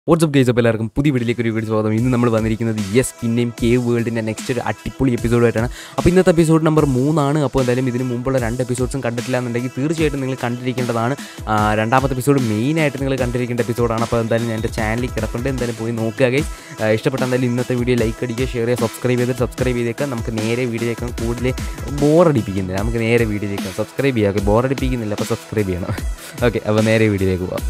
WhatsApp guys അപ്പോൾ എല്ലാവർക്കും പുതിയ വീഡിയോയിലേക്ക് ഒരു വീഡിയോ സ്വാഗതം ഇന്ന് നമ്മൾ വന്നിരിക്കുന്നത് യെസ് പിന്നെയും കേവ് വേൾഡിൻ്റെ നെക്സ്റ്റ് ഒരു അടിപൊളി എപ്പിസോഡായിട്ടാണ് അപ്പോൾ ഇന്നത്തെ എപ്പിസോഡ് നമ്പർ മൂന്നാണ് അപ്പോൾ എന്തായാലും ഇതിന് മുമ്പുള്ള രണ്ട് എപ്പിസോഡ്സും കണ്ടിട്ടില്ല എന്നുണ്ടെങ്കിൽ തീർച്ചയായിട്ടും നിങ്ങൾ കണ്ടിരിക്കേണ്ടതാണ് ആ, രണ്ടാമത്തെ എപ്പിസോഡ് മെയിനായിട്ട് നിങ്ങൾ കണ്ടിരിക്കേണ്ട എപ്പിസോഡാണ് അപ്പോൾ എന്തായാലും ഞാൻ എൻ്റെ ചാനലിൽ കിടപ്പുണ്ട് എന്തായാലും പോയി നോക്കുക ഗൈസ് ഇഷ്ടപ്പെട്ട എന്തായാലും ഇന്നത്തെ വീഡിയോ ലൈക്ക് അടിക്കുക ഷെയർ ചെയ്യുക സബ്സ്ക്രൈബ് ചെയ്തിട്ട് സബ്സ്ക്രൈബ് ചെയ്തേക്കാം നമുക്ക് നേരെ വീഡിയോയേക്കാം കൂടുതൽ ബോറടിപ്പിക്കുന്നില്ല നമുക്ക് നേരെ വീഡിയോയിലേക്കാം സബ്സ്ക്രൈബ് ചെയ്യുക ഓക്കെ ബോറടിപ്പിക്കുന്നില്ല അപ്പോൾ സബ്സ്ക്രൈബ് ചെയ്യണം ഓക്കെ അപ്പോൾ നേരെ വീഡിയോയിലേക്ക് പോകാം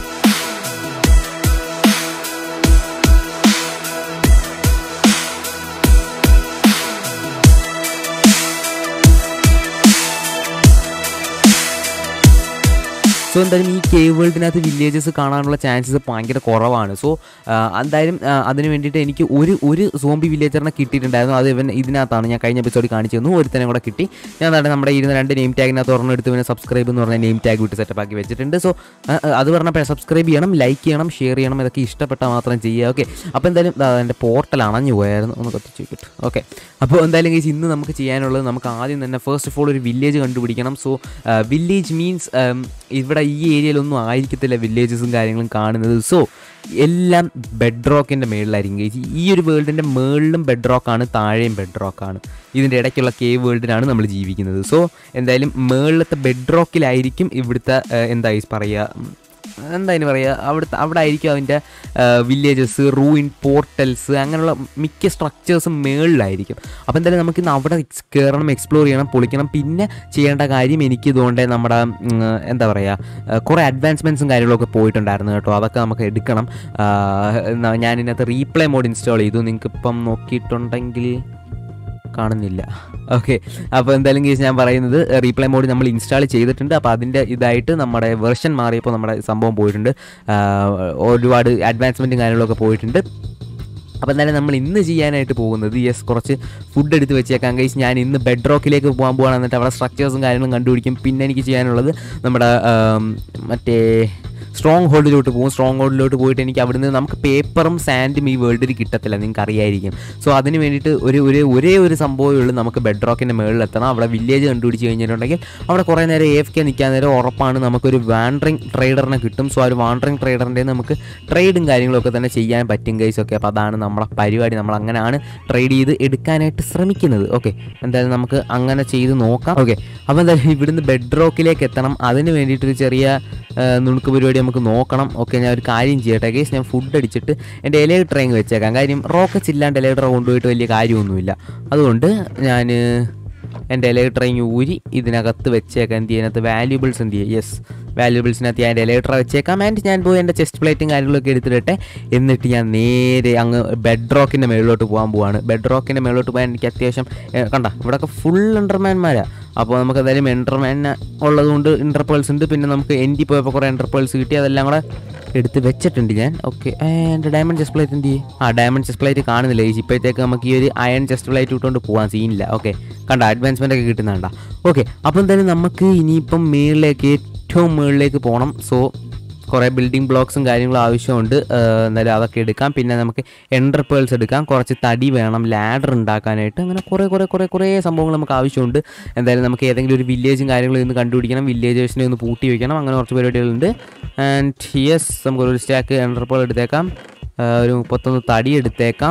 സോ എന്തായാലും ഈ കേവ് വേൾഡിനകത്ത് വില്ലേജസ് കാണാനുള്ള ചാൻസസ് ഭയങ്കര കുറവാണ് സോ എന്തായാലും ആ, അതിന് വേണ്ടിയിട്ട് എനിക്ക് ഒരു ഒരു സോംബി വില്ലേജറിനെ കിട്ടിയിട്ടുണ്ടായിരുന്നു അത് ഇവൻ ഇതിനകത്താണ് ഞാൻ കഴിഞ്ഞ എപ്പിസോഡിൽ കാണിച്ചു തന്നു ഒരുത്തനെ കൂടെ കിട്ടി ഞാൻ എന്താണ് നമ്മുടെ ഇരുന്ന രണ്ട് നെയിം ടാഗിനകത്ത് ഒരെണ്ണം എടുത്ത് പിന്നെ സബ്സ്ക്രൈബ് എന്ന് പറഞ്ഞ നെയിം ടാഗ് വിട്ട് സെറ്റപ്പ് ആക്കി വെച്ചിട്ടുണ്ട് സോ അത് പറഞ്ഞപ്പോൾ സബ്സ്ക്രൈബ് ചെയ്യണം ലൈക്ക് ചെയ്യണം ഷെയർ ചെയ്യണം ഇതൊക്കെ ഇഷ്ടപ്പെട്ടാൽ മാത്രം ചെയ്യുക ഓക്കെ അപ്പോൾ എന്തായാലും ദാ എൻ്റെ പോർട്ടൽ അണഞ്ഞു പോയായിരുന്നു ഒന്ന് കത്തിച്ച് വെക്കിട്ട് ഓക്കെ അപ്പോൾ എന്തായാലും guys ഇന്ന് നമുക്ക് ചെയ്യാനുള്ളത് നമുക്ക് ആദ്യം തന്നെ ഫസ്റ്റ് ഓഫ് ഓൾ ഒരു വില്ലേജ് കണ്ടുപിടിക്കണം സോ വില്ലേജ് മീൻസ് ഇവിടെ ഈ ഏരിയയിലൊന്നും ആയിരിക്കത്തില്ല വില്ലേജസും കാര്യങ്ങളും കാണുന്നത് സോ എല്ലാം ബെഡ് റോക്കിൻ്റെ മേളിലായിരിക്കും guys. ഈ ഒരു വേൾഡിൻ്റെ മേളിലും ബെഡ് റോക്കാണ് താഴെയും ബെഡ് റോക്കാണ് ഇതിൻ്റെ ഇടയ്ക്കുള്ള കേവ് വേൾഡിലാണ് നമ്മൾ ജീവിക്കുന്നത് സോ എന്തായാലും മേളിലത്തെ ബെഡ് റോക്കിലായിരിക്കും ഇവിടുത്തെ ആ, എന്താ guys പറയുക എന്താ അതിന് പറയുക അവിടുത്തെ അവിടെ ആയിരിക്കും അതിൻ്റെ വില്ലേജസ് റൂയിൻ പോർട്ടൽസ് അങ്ങനെയുള്ള മിക്ക സ്ട്രക്ചേഴ്സും മേളിലായിരിക്കും അപ്പോൾ എന്തായാലും നമുക്ക് ഇന്ന് അവിടെ ex- കയറണം എക്സ്പ്ലോർ ചെയ്യണം പൊളിക്കണം പിന്നെ ചെയ്യേണ്ട കാര്യം എനിക്ക് ഇതുകൊണ്ട് നമ്മുടെ ഉം, എന്താ പറയുക കുറേ അഡ്വാൻസ്മെൻറ്റ്സും കാര്യങ്ങളൊക്കെ പോയിട്ടുണ്ടായിരുന്നു കേട്ടോ അതൊക്കെ നമുക്ക് എടുക്കണം ആ, എന്നാ ഞാൻ ഇതിനകത്ത് റീപ്ലേ മോഡ് ഇൻസ്റ്റാൾ ചെയ്തു നിങ്ങൾക്ക് ഇപ്പം നോക്കിയിട്ടുണ്ടെങ്കിൽ കാണുന്നില്ല ഓക്കെ അപ്പോൾ എന്തായാലും കേസ് ഞാൻ പറയുന്നത് റീപ്ലൈ മോഡ് നമ്മൾ ഇൻസ്റ്റാൾ ചെയ്തിട്ടുണ്ട് അപ്പോൾ അതിൻ്റെ ഇതായിട്ട് നമ്മുടെ വെർഷൻ മാറിയപ്പോൾ നമ്മുടെ സംഭവം പോയിട്ടുണ്ട് ആ, ഒരുപാട് അഡ്വാൻസ്മെൻറ്റും കാര്യങ്ങളൊക്കെ പോയിട്ടുണ്ട് അപ്പോൾ എന്തായാലും നമ്മൾ ഇന്ന് ചെയ്യാനായിട്ട് പോകുന്നത് യെസ് കുറച്ച് ഫുഡ് എടുത്ത് വെച്ചേക്കാം കൈസ് ഞാൻ ഇന്ന് ബെഡ് റോക്കിലേക്ക് പോകാൻ പോകണം എന്നിട്ട് അവിടെ സ്ട്രക്ചേഴ്സും കാര്യങ്ങളും കണ്ടുപിടിക്കും പിന്നെ എനിക്ക് ചെയ്യാനുള്ളത് നമ്മുടെ ആം, മറ്റേ സ്ട്രോങ് ഹോൾഡിലോട്ട് പോകും സ്ട്രോങ് ഹോൾഡിലോട്ട് പോയിട്ട് എനിക്ക് അവിടുന്ന് നമുക്ക് പേപ്പറും സാൻഡും ഈ വേൾഡിൽ കിട്ടത്തില്ല നിങ്ങൾക്ക് അറിയായിരിക്കും സോ അതിന് വേണ്ടിയിട്ട് ഒരു ഒരു ഒരേ ഒരു സംഭവമേ ഉള്ളൂ നമുക്ക് ബെഡ് റോക്കിൻ്റെ മുകളിൽ എത്തണം അവിടെ വില്ലേജ് കണ്ടുപിടിച്ച് കഴിഞ്ഞിട്ടുണ്ടെങ്കിൽ അവിടെ കുറേ നേരം എ എഫ് കെ നിൽക്കാൻ നേരം ഉറപ്പാണ് നമുക്കൊരു വാൻഡറിങ് ട്രേഡറിനെ കിട്ടും സോ ആ ഒരു വാൻഡറിങ് ട്രേഡറിൻ്റെ നമുക്ക് ട്രേഡും കാര്യങ്ങളൊക്കെ തന്നെ ചെയ്യാൻ പറ്റും ഗൈസ് ഒക്കെ അപ്പോൾ അതാണ് നമ്മളെ പരിപാടി നമ്മൾ അങ്ങനെയാണ് ട്രേഡ് ചെയ്ത് എടുക്കാനായിട്ട് ശ്രമിക്കുന്നത് ഓക്കെ എന്തായാലും നമുക്ക് അങ്ങനെ ചെയ്ത് നോക്കാം ഓക്കെ അപ്പോൾ എന്തായാലും ഇവിടുന്ന് ബെഡ് റോക്കിലേക്ക് എത്തണം അതിന് വേണ്ടിയിട്ടൊരു ചെറിയ ആ, നുണുക്ക് പരിപാടി നമുക്ക് നോക്കണം ഓക്കെ ഞാൻ ഒരു കാര്യം ചെയ്യട്ടെ കേസ് ഞാൻ ഫുഡ് അടിച്ചിട്ട് എൻ്റെ എലേക്ട്ര അങ്ങ് വെച്ചേക്കാം കാര്യം റോക്കറ്റ്സ് ഇല്ലാണ്ട് എലേക്ട്ര കൊണ്ടുപോയിട്ട് വലിയ കാര്യമൊന്നുമില്ല അതുകൊണ്ട് ഞാൻ എൻ്റെ ഇലക്ട്രിങ് ഊരി ഇതിനകത്ത് വെച്ചേക്കാം എന്ത് ചെയ്യാനകത്ത് വാല്യൂബിൾസ് എന്ത് ചെയ്യുക യെസ് വാല്യൂബിൾസിനകത്ത് ഞാൻ എൻ്റെ ഇലക്ട്ര വെച്ചേക്കാം ആൻഡ് ഞാൻ പോയി എൻ്റെ ചെസ്റ്റ് പ്ലേറ്റും കാര്യങ്ങളൊക്കെ എടുത്തിട്ടെ എന്നിട്ട് ഞാൻ നേരെ അങ്ങ് ബെഡ് റോക്കിൻ്റെ മേളിലോട്ട് പോകാൻ പോവാണ് ബെഡ് റോക്കിൻ്റെ മേളിലോട്ട് പോകാൻ എനിക്ക് അത്യാവശ്യം ഏ, കണ്ട ഇവിടെയൊക്കെ ഫുൾ എൻ്റർമാൻമാരാണ് അപ്പോൾ നമുക്ക് എന്തായാലും എൻ്റർമാൻ ഉള്ളതുകൊണ്ട് ഇൻ്റർപേൾസ് ഉണ്ട് പിന്നെ നമുക്ക് എൻഡി പോയപ്പോൾ കുറേ ഇൻ്റർപേൾസ് കിട്ടി അതെല്ലാം കൂടെ എടുത്ത് വെച്ചിട്ടുണ്ട് ഞാൻ ഓക്കെ എൻ്റെ ഡയമണ്ട് ചെസ്റ്റ് പ്ലേറ്റ് എന്ത് ചെയ്യും ആ ഡയമണ്ട് ചെസ്റ്റ് പ്ലേറ്റ് കാണുന്നില്ല ഈ ഇപ്പോഴത്തേക്ക് നമുക്ക് ഈ ഒരു അയൺ ചെസ്റ്റ് പ്ലേറ്റ് ഇട്ടുകൊണ്ട് പോകാൻ സീനില്ല ഓക്കെ കണ്ട അഡ്വാൻസ്മെൻ്റ് ഒക്കെ കിട്ടുന്നുണ്ട ഓക്കെ അപ്പോൾ എന്തായാലും നമുക്ക് ഇനിയിപ്പം മേളിലേക്ക് ഏറ്റവും മുകളിലേക്ക് പോകണം സോ കുറേ ബിൽഡിംഗ് ബ്ലോക്സും കാര്യങ്ങളും ആവശ്യമുണ്ട് ആ, എന്തായാലും അതൊക്കെ എടുക്കാം പിന്നെ നമുക്ക് എൻഡർ പേൾസ് എടുക്കാം കുറച്ച് തടി വേണം ലാഡർ ഉണ്ടാക്കാനായിട്ട് അങ്ങനെ കുറേ കുറേ കുറേ കുറേ സംഭവങ്ങൾ നമുക്ക് ആവശ്യമുണ്ട് എന്തായാലും നമുക്ക് ഏതെങ്കിലും ഒരു വില്ലേജും കാര്യങ്ങളും ഇന്ന് കണ്ടുപിടിക്കണം വില്ലേജേഴ്സിനെ ഒന്ന് പൂട്ടി വെക്കണം അങ്ങനെ കുറച്ച് പരിപാടികളുണ്ട് ആൻഡ് യെസ് നമുക്ക് ഒരു സ്റ്റാക്ക് എൻഡർ പേൾ എടുത്തേക്കാം ആ, ഒരു മുപ്പത്തൊന്ന് തടി എടുത്തേക്കാം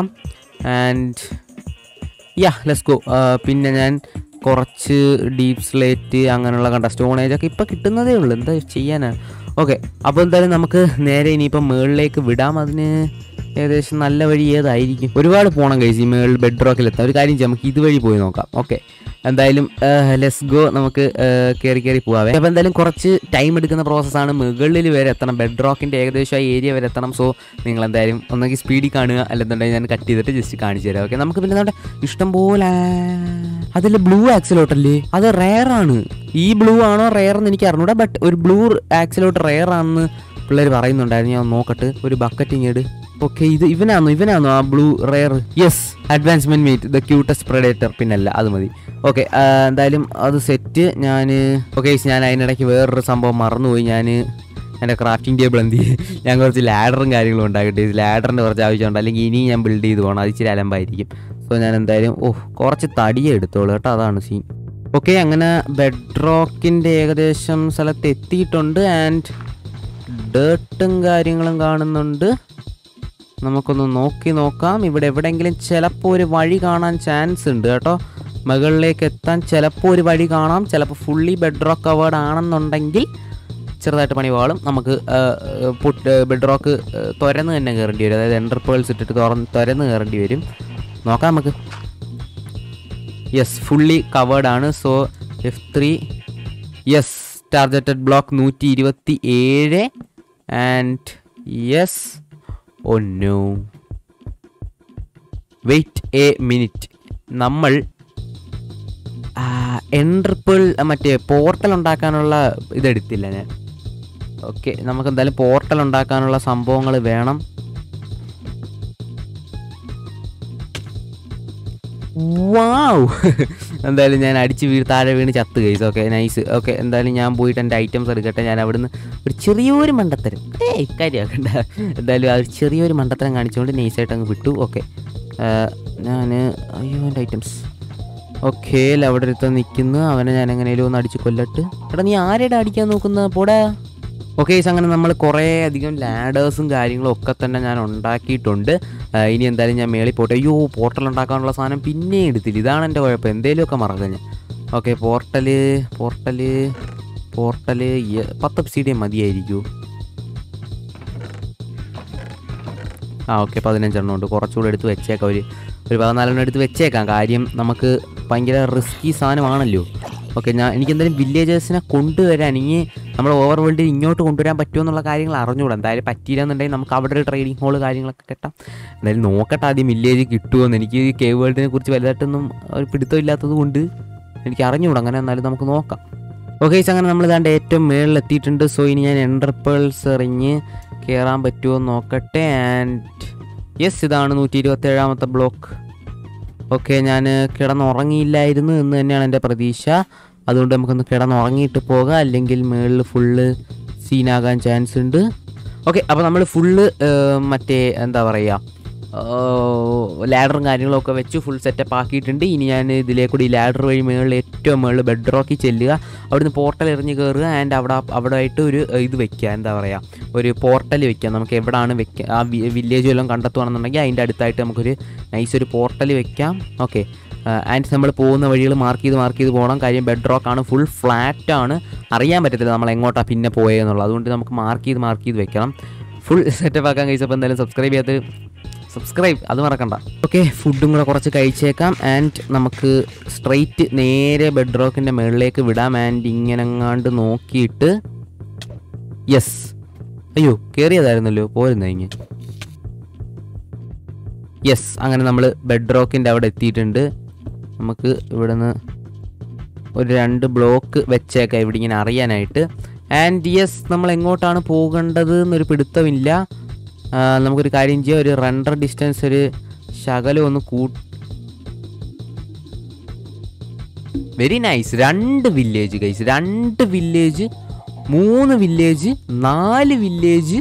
ആൻഡ് യാ ലെറ്റ്സ് ഗോ പിന്നെ ഞാൻ കുറച്ച് ഡീപ് സ്ലേറ്റ് അങ്ങനെയുള്ള കണ്ട സ്റ്റോൺ ഏജ് ഒക്കെ ഇപ്പം കിട്ടുന്നതേ ഉള്ളൂ എന്താ ചെയ്യാനാണ് ഓക്കെ അപ്പോൾ എന്തായാലും നമുക്ക് നേരെ ഇനിയിപ്പം മുകളിലേക്ക് വിടാം അതിന് ഏകദേശം നല്ല വഴി ഏതായിരിക്കും ഒരുപാട് പോകണം കഴിച്ച് ഈ മേളിൽ ബെഡ് റോക്കിലെത്താം ഒരു കാര്യം ചെയ്യാം നമുക്ക് ഇതുവഴി പോയി നോക്കാം ഓക്കെ എന്തായാലും ലെസ് ഗോ നമുക്ക് കയറി കയറി പോവാവേ അപ്പോൾ എന്തായാലും കുറച്ച് ടൈം എടുക്കുന്ന പ്രോസസ്സാണ് മുകളിൽ വരെ എത്തണം ബെഡ് റോക്കിൻ്റെ ഏകദേശം ആ ഏരിയ വരെ എത്തണം സോ നിങ്ങൾ എന്തായാലും ഒന്നെങ്കിൽ സ്പീഡിൽ കാണുക അല്ലെന്നുണ്ടെങ്കിൽ ഞാൻ കട്ട് ചെയ്തിട്ട് ജസ്റ്റ് കാണിച്ചു തരാം ഓക്കെ നമുക്ക് പിന്നെ നമ്മുടെ ഇഷ്ടം പോലെ അതിൽ ബ്ലൂ ആക്സിലോട്ടല്ലേ അത് റെയർ ആണ് ഈ ബ്ലൂ ആണോ റെയർ എന്ന് എനിക്ക് അറിഞ്ഞൂടാ ബട്ട് ഒരു ബ്ലൂ ആക്സിലോട്ട് റെയർ ആണെന്ന് പിള്ളേർ പറയുന്നുണ്ടായിരുന്നു ഞാൻ നോക്കട്ടെ ഒരു ബക്കറ്റ് ഇങ്ങോട്ട് ഓക്കെ ഇത് ഇവനാണോ ഇവനാണോ ആ blue rare yes advancement meet the cutest predator പിന്നല്ല അത് മതി ഓക്കെ എന്തായാലും അത് സെറ്റ് ഞാൻ ഓക്കെ ഞാൻ അതിനിടയ്ക്ക് വേറൊരു സംഭവം മറന്നുപോയി ഞാൻ എൻ്റെ ക്രാഫ്റ്റിംഗ് ടേബിൾ എന്ത് ചെയ്യും ഞാൻ കുറച്ച് ലാഡറും കാര്യങ്ങളും ഉണ്ടാക്കട്ടെ ഈ ലാഡറിൻ്റെ കുറച്ച് ആവശ്യമുണ്ട് അല്ലെങ്കിൽ ഇനിയും ഞാൻ ബിൽഡ് ചെയ്ത് പോകണം അത് ഇച്ചിരി അലമ്പായിരിക്കും സോ ഞാൻ എന്തായാലും ഓ കുറച്ച് തടിയേ എടുത്തോളൂ കേട്ടോ അതാണ് സീൻ ഓക്കെ അങ്ങനെ ബെഡ് റോക്കിൻ്റെ ഏകദേശം സ്ഥലത്ത് എത്തിയിട്ടുണ്ട് ആൻഡ് ഡേർട്ടും കാര്യങ്ങളും കാണുന്നുണ്ട് നമുക്കൊന്ന് നോക്കി നോക്കാം ഇവിടെ എവിടെയെങ്കിലും ചിലപ്പോൾ ഒരു വഴി കാണാൻ ചാൻസ് ഉണ്ട് കേട്ടോ മുകളിലേക്ക് എത്താൻ ചിലപ്പോൾ ഒരു വഴി കാണാം ചിലപ്പോൾ ഫുള്ളി ബെഡ് റോക്ക് കവേർഡ് ആണെന്നുണ്ടെങ്കിൽ ചെറുതായിട്ട് പണി പാളും നമുക്ക് പുട്ട് ബെഡ് റോക്ക് തുരന്ന് തന്നെ കയറേണ്ടി വരും അതായത് എൻ്റർ പേൾസ് ഇട്ടിട്ട് തുറന്ന് തുരന്ന് കയറേണ്ടി വരും നോക്കാം നമുക്ക് യെസ് ഫുള്ളി കവേർഡ് ആണ് so F three yes targeted block നൂറ്റി ഇരുപത്തി ഏഴ് and yes oh no wait a minute നമ്മൾ എൻട്രിപ്പിൾ മറ്റേ പോർട്ടൽ ഉണ്ടാക്കാനുള്ള ഇതെടുത്തില്ല ഞാൻ ഓക്കെ നമുക്ക് എന്തായാലും പോർട്ടൽ ഉണ്ടാക്കാനുള്ള സംഭവങ്ങൾ വേണം വാവ് എന്തായാലും ഞാൻ അടിച്ച് വീട് താഴെ വീണ് ചത്ത് കഴിച്ചു ഓക്കെ നൈസ് ഓക്കെ എന്തായാലും ഞാൻ പോയിട്ട് എൻ്റെ ഐറ്റംസ് എടുക്കട്ടെ ഞാൻ അവിടുന്ന് ഒരു ചെറിയൊരു മണ്ടത്തരം ഏയ് കാര്യമാക്കണ്ട എന്തായാലും ആ ഒരു ചെറിയൊരു മണ്ടത്തരം കാണിച്ചുകൊണ്ട് നൈസായിട്ട് അങ്ങ് വിട്ടു ഓക്കെ ഞാൻ അയ്യോ എൻ്റെ ഐറ്റംസ് ഓക്കെ അവിടെ ഒരുത്തൻ നിൽക്കുന്നു അവനെ ഞാൻ എങ്ങനെയും ഒന്ന് അടിച്ച് കൊല്ലട്ട് എടാ നീ ആരെടാ അടിക്കാൻ നോക്കുന്ന പോടാ ഓക്കെ അങ്ങനെ നമ്മൾ കുറേ അധികം ലാഡേഴ്സും കാര്യങ്ങളും ഒക്കെ തന്നെ ഞാൻ ഉണ്ടാക്കിയിട്ടുണ്ട് ആ, ഇനി എന്തായാലും ഞാൻ മേളിൽ പോട്ടെ അയ്യോ പോർട്ടൽ ഉണ്ടാക്കാനുള്ള സാധനം പിന്നെ എടുത്തില്ല ഇതാണ് എൻ്റെ കുഴപ്പം എന്തേലുമൊക്കെ മറക്കാം ഞാൻ ഓക്കെ പോർട്ടല് പോർട്ടല് പോർട്ടല് യ- പത്ത് എപ്സിഡിയം മതിയായിരിക്കൂ ആ ഓക്കെ പതിനഞ്ചെണ്ണം ഉണ്ട് കുറച്ചുകൂടെ എടുത്ത് വെച്ചേക്കാം ഒരു ഒരു പതിനാലെണ്ണം എടുത്ത് വെച്ചേക്കാം കാര്യം നമുക്ക് ഭയങ്കര റിസ്കി സാധനമാണല്ലോ ഓക്കെ ഞാൻ എനിക്ക് എന്തായാലും വില്ലേജേഴ്സിനെ കൊണ്ടുവരാൻ ഇനി നമ്മൾ ഓവർ വേൾഡിൽ ഇങ്ങോട്ട് കൊണ്ടുവരാൻ പറ്റുമോ എന്നുള്ള കാര്യങ്ങൾ അറിഞ്ഞുകൂടാ എന്തായാലും പറ്റിയില്ലെന്നുണ്ടെങ്കിൽ നമുക്ക് അവിടെ ഒരു ട്രേഡിംഗ് ഹോൾ കാര്യങ്ങളൊക്കെ കിട്ടാം എന്തായാലും നോക്കട്ടെ ആദ്യം വില്ലേജ് കിട്ടുമോയെന്ന് എനിക്ക് കേ വേൾഡിനെ കുറിച്ച് വലുതായിട്ടൊന്നും ഒരു പിടുത്തം ഇല്ലാത്തത് കൊണ്ട് എനിക്ക് അറിഞ്ഞുകൂടാ അങ്ങനെ എന്നാലും നമുക്ക് നോക്കാം ഓക്കെ അങ്ങനെ നമ്മൾ ഇതാണ്ട് ഏറ്റവും മേളിൽ എത്തിയിട്ടുണ്ട് സോ ഇനി ഞാൻ എൻ്റർപേൾസ് എറിഞ്ഞ് കയറാൻ പറ്റുമോ എന്ന് നോക്കട്ടെ ആൻഡ് യെസ് ഇതാണ് നൂറ്റി ഇരുപത്തി ഏഴാമത്തെ ബ്ലോക്ക് ഓക്കെ ഞാൻ കിടന്നുറങ്ങിയില്ലായിരുന്നു എന്ന് തന്നെയാണ് എൻ്റെ പ്രതീക്ഷ അതുകൊണ്ട് നമുക്കൊന്ന് കിടന്നുറങ്ങിയിട്ട് പോകാം അല്ലെങ്കിൽ മേളിൽ ഫുള്ള് സീനാകാൻ ചാൻസ് ഉണ്ട് ഓക്കെ അപ്പോൾ നമ്മൾ ഫുള്ള് മറ്റേ എന്താ പറയുക ലാഡറും കാര്യങ്ങളും ഒക്കെ വെച്ച് ഫുൾ സെറ്റപ്പ് ആക്കിയിട്ടുണ്ട് ഇനി ഞാൻ ഇതിലേക്കൂടി ഈ ലാഡർ വഴി മേളിൽ ഏറ്റവും മേളിൽ ബെഡ് റോക്കിൽ ചെല്ലുക അവിടുന്ന് പോർട്ടൽ എറിഞ്ഞ് കയറുക ആൻഡ് അവിടെ അവിടെ ആയിട്ട് ഒരു ഏഹ്, ഇത് വെക്കുക എന്താ പറയുക ഒരു പോർട്ടൽ വെക്കുക നമുക്ക് എവിടെയാണ് വെക്കുക ആ വില്ലേജ് വല്ലതും കണ്ടെത്തുകയാണെന്നുണ്ടെങ്കിൽ അതിൻ്റെ അടുത്തായിട്ട് നമുക്കൊരു നൈസ് ഒരു പോർട്ടൽ വെക്കാം ഓക്കെ ആൻഡ് നമ്മൾ പോകുന്ന വഴികൾ മാർക്ക് ചെയ്ത് മാർക്ക് ചെയ്ത് പോകണം കാര്യം ബെഡ് റോക്ക് ആണ് ഫുൾ ഫ്ലാറ്റ് ആണ് അറിയാൻ പറ്റത്തില്ല നമ്മൾ എങ്ങോട്ടാണ് പിന്നെ പോയെന്നുള്ളത് അതുകൊണ്ട് നമുക്ക് മാർക്ക് ചെയ്ത് മാർക്ക് ചെയ്ത് വെക്കണം ഫുൾ സെറ്റപ്പ് ആക്കാൻ കഴിച്ചപ്പോൾ എന്തായാലും സബ്സ്ക്രൈബ് ചെയ്യാത്ത സബ്സ്ക്രൈബ് അത് മറക്കണ്ട ഓക്കെ ഫുഡും കൂടെ കുറച്ച് കഴിച്ചേക്കാം ആൻഡ് നമുക്ക് സ്ട്രെയിറ്റ് നേരെ ബെഡ് റോക്കിൻ്റെ മുകളിലേക്ക് വിടാം ആൻഡ് ഇങ്ങനെങ്ങാണ്ട് നോക്കിയിട്ട് യെസ് അയ്യോ കയറിയതായിരുന്നല്ലോ പോരുന്ന ഇങ്ങ് യെസ് അങ്ങനെ നമ്മൾ ബെഡ് റോക്കിൻ്റെ അവിടെ എത്തിയിട്ടുണ്ട് നമുക്ക് ഇവിടുന്ന് ഒരു രണ്ട് ബ്ലോക്ക് വെച്ചേക്കാം ഇവിടെ ഇങ്ങനെ അറിയാനായിട്ട് ആൻഡ് യെസ് നമ്മൾ എങ്ങോട്ടാണ് പോകേണ്ടത് എന്നൊരു പിടുത്തമില്ല ആ, നമുക്കൊരു കാര്യം ചെയ്യാം ഒരു റണ്ടർ ഡിസ്റ്റൻസ് ഒരു ശകലം ഒന്ന് കൂ വെരി നൈസ് രണ്ട് വില്ലേജ് കൈസ് രണ്ട് വില്ലേജ് മൂന്ന് വില്ലേജ് നാല് വില്ലേജ്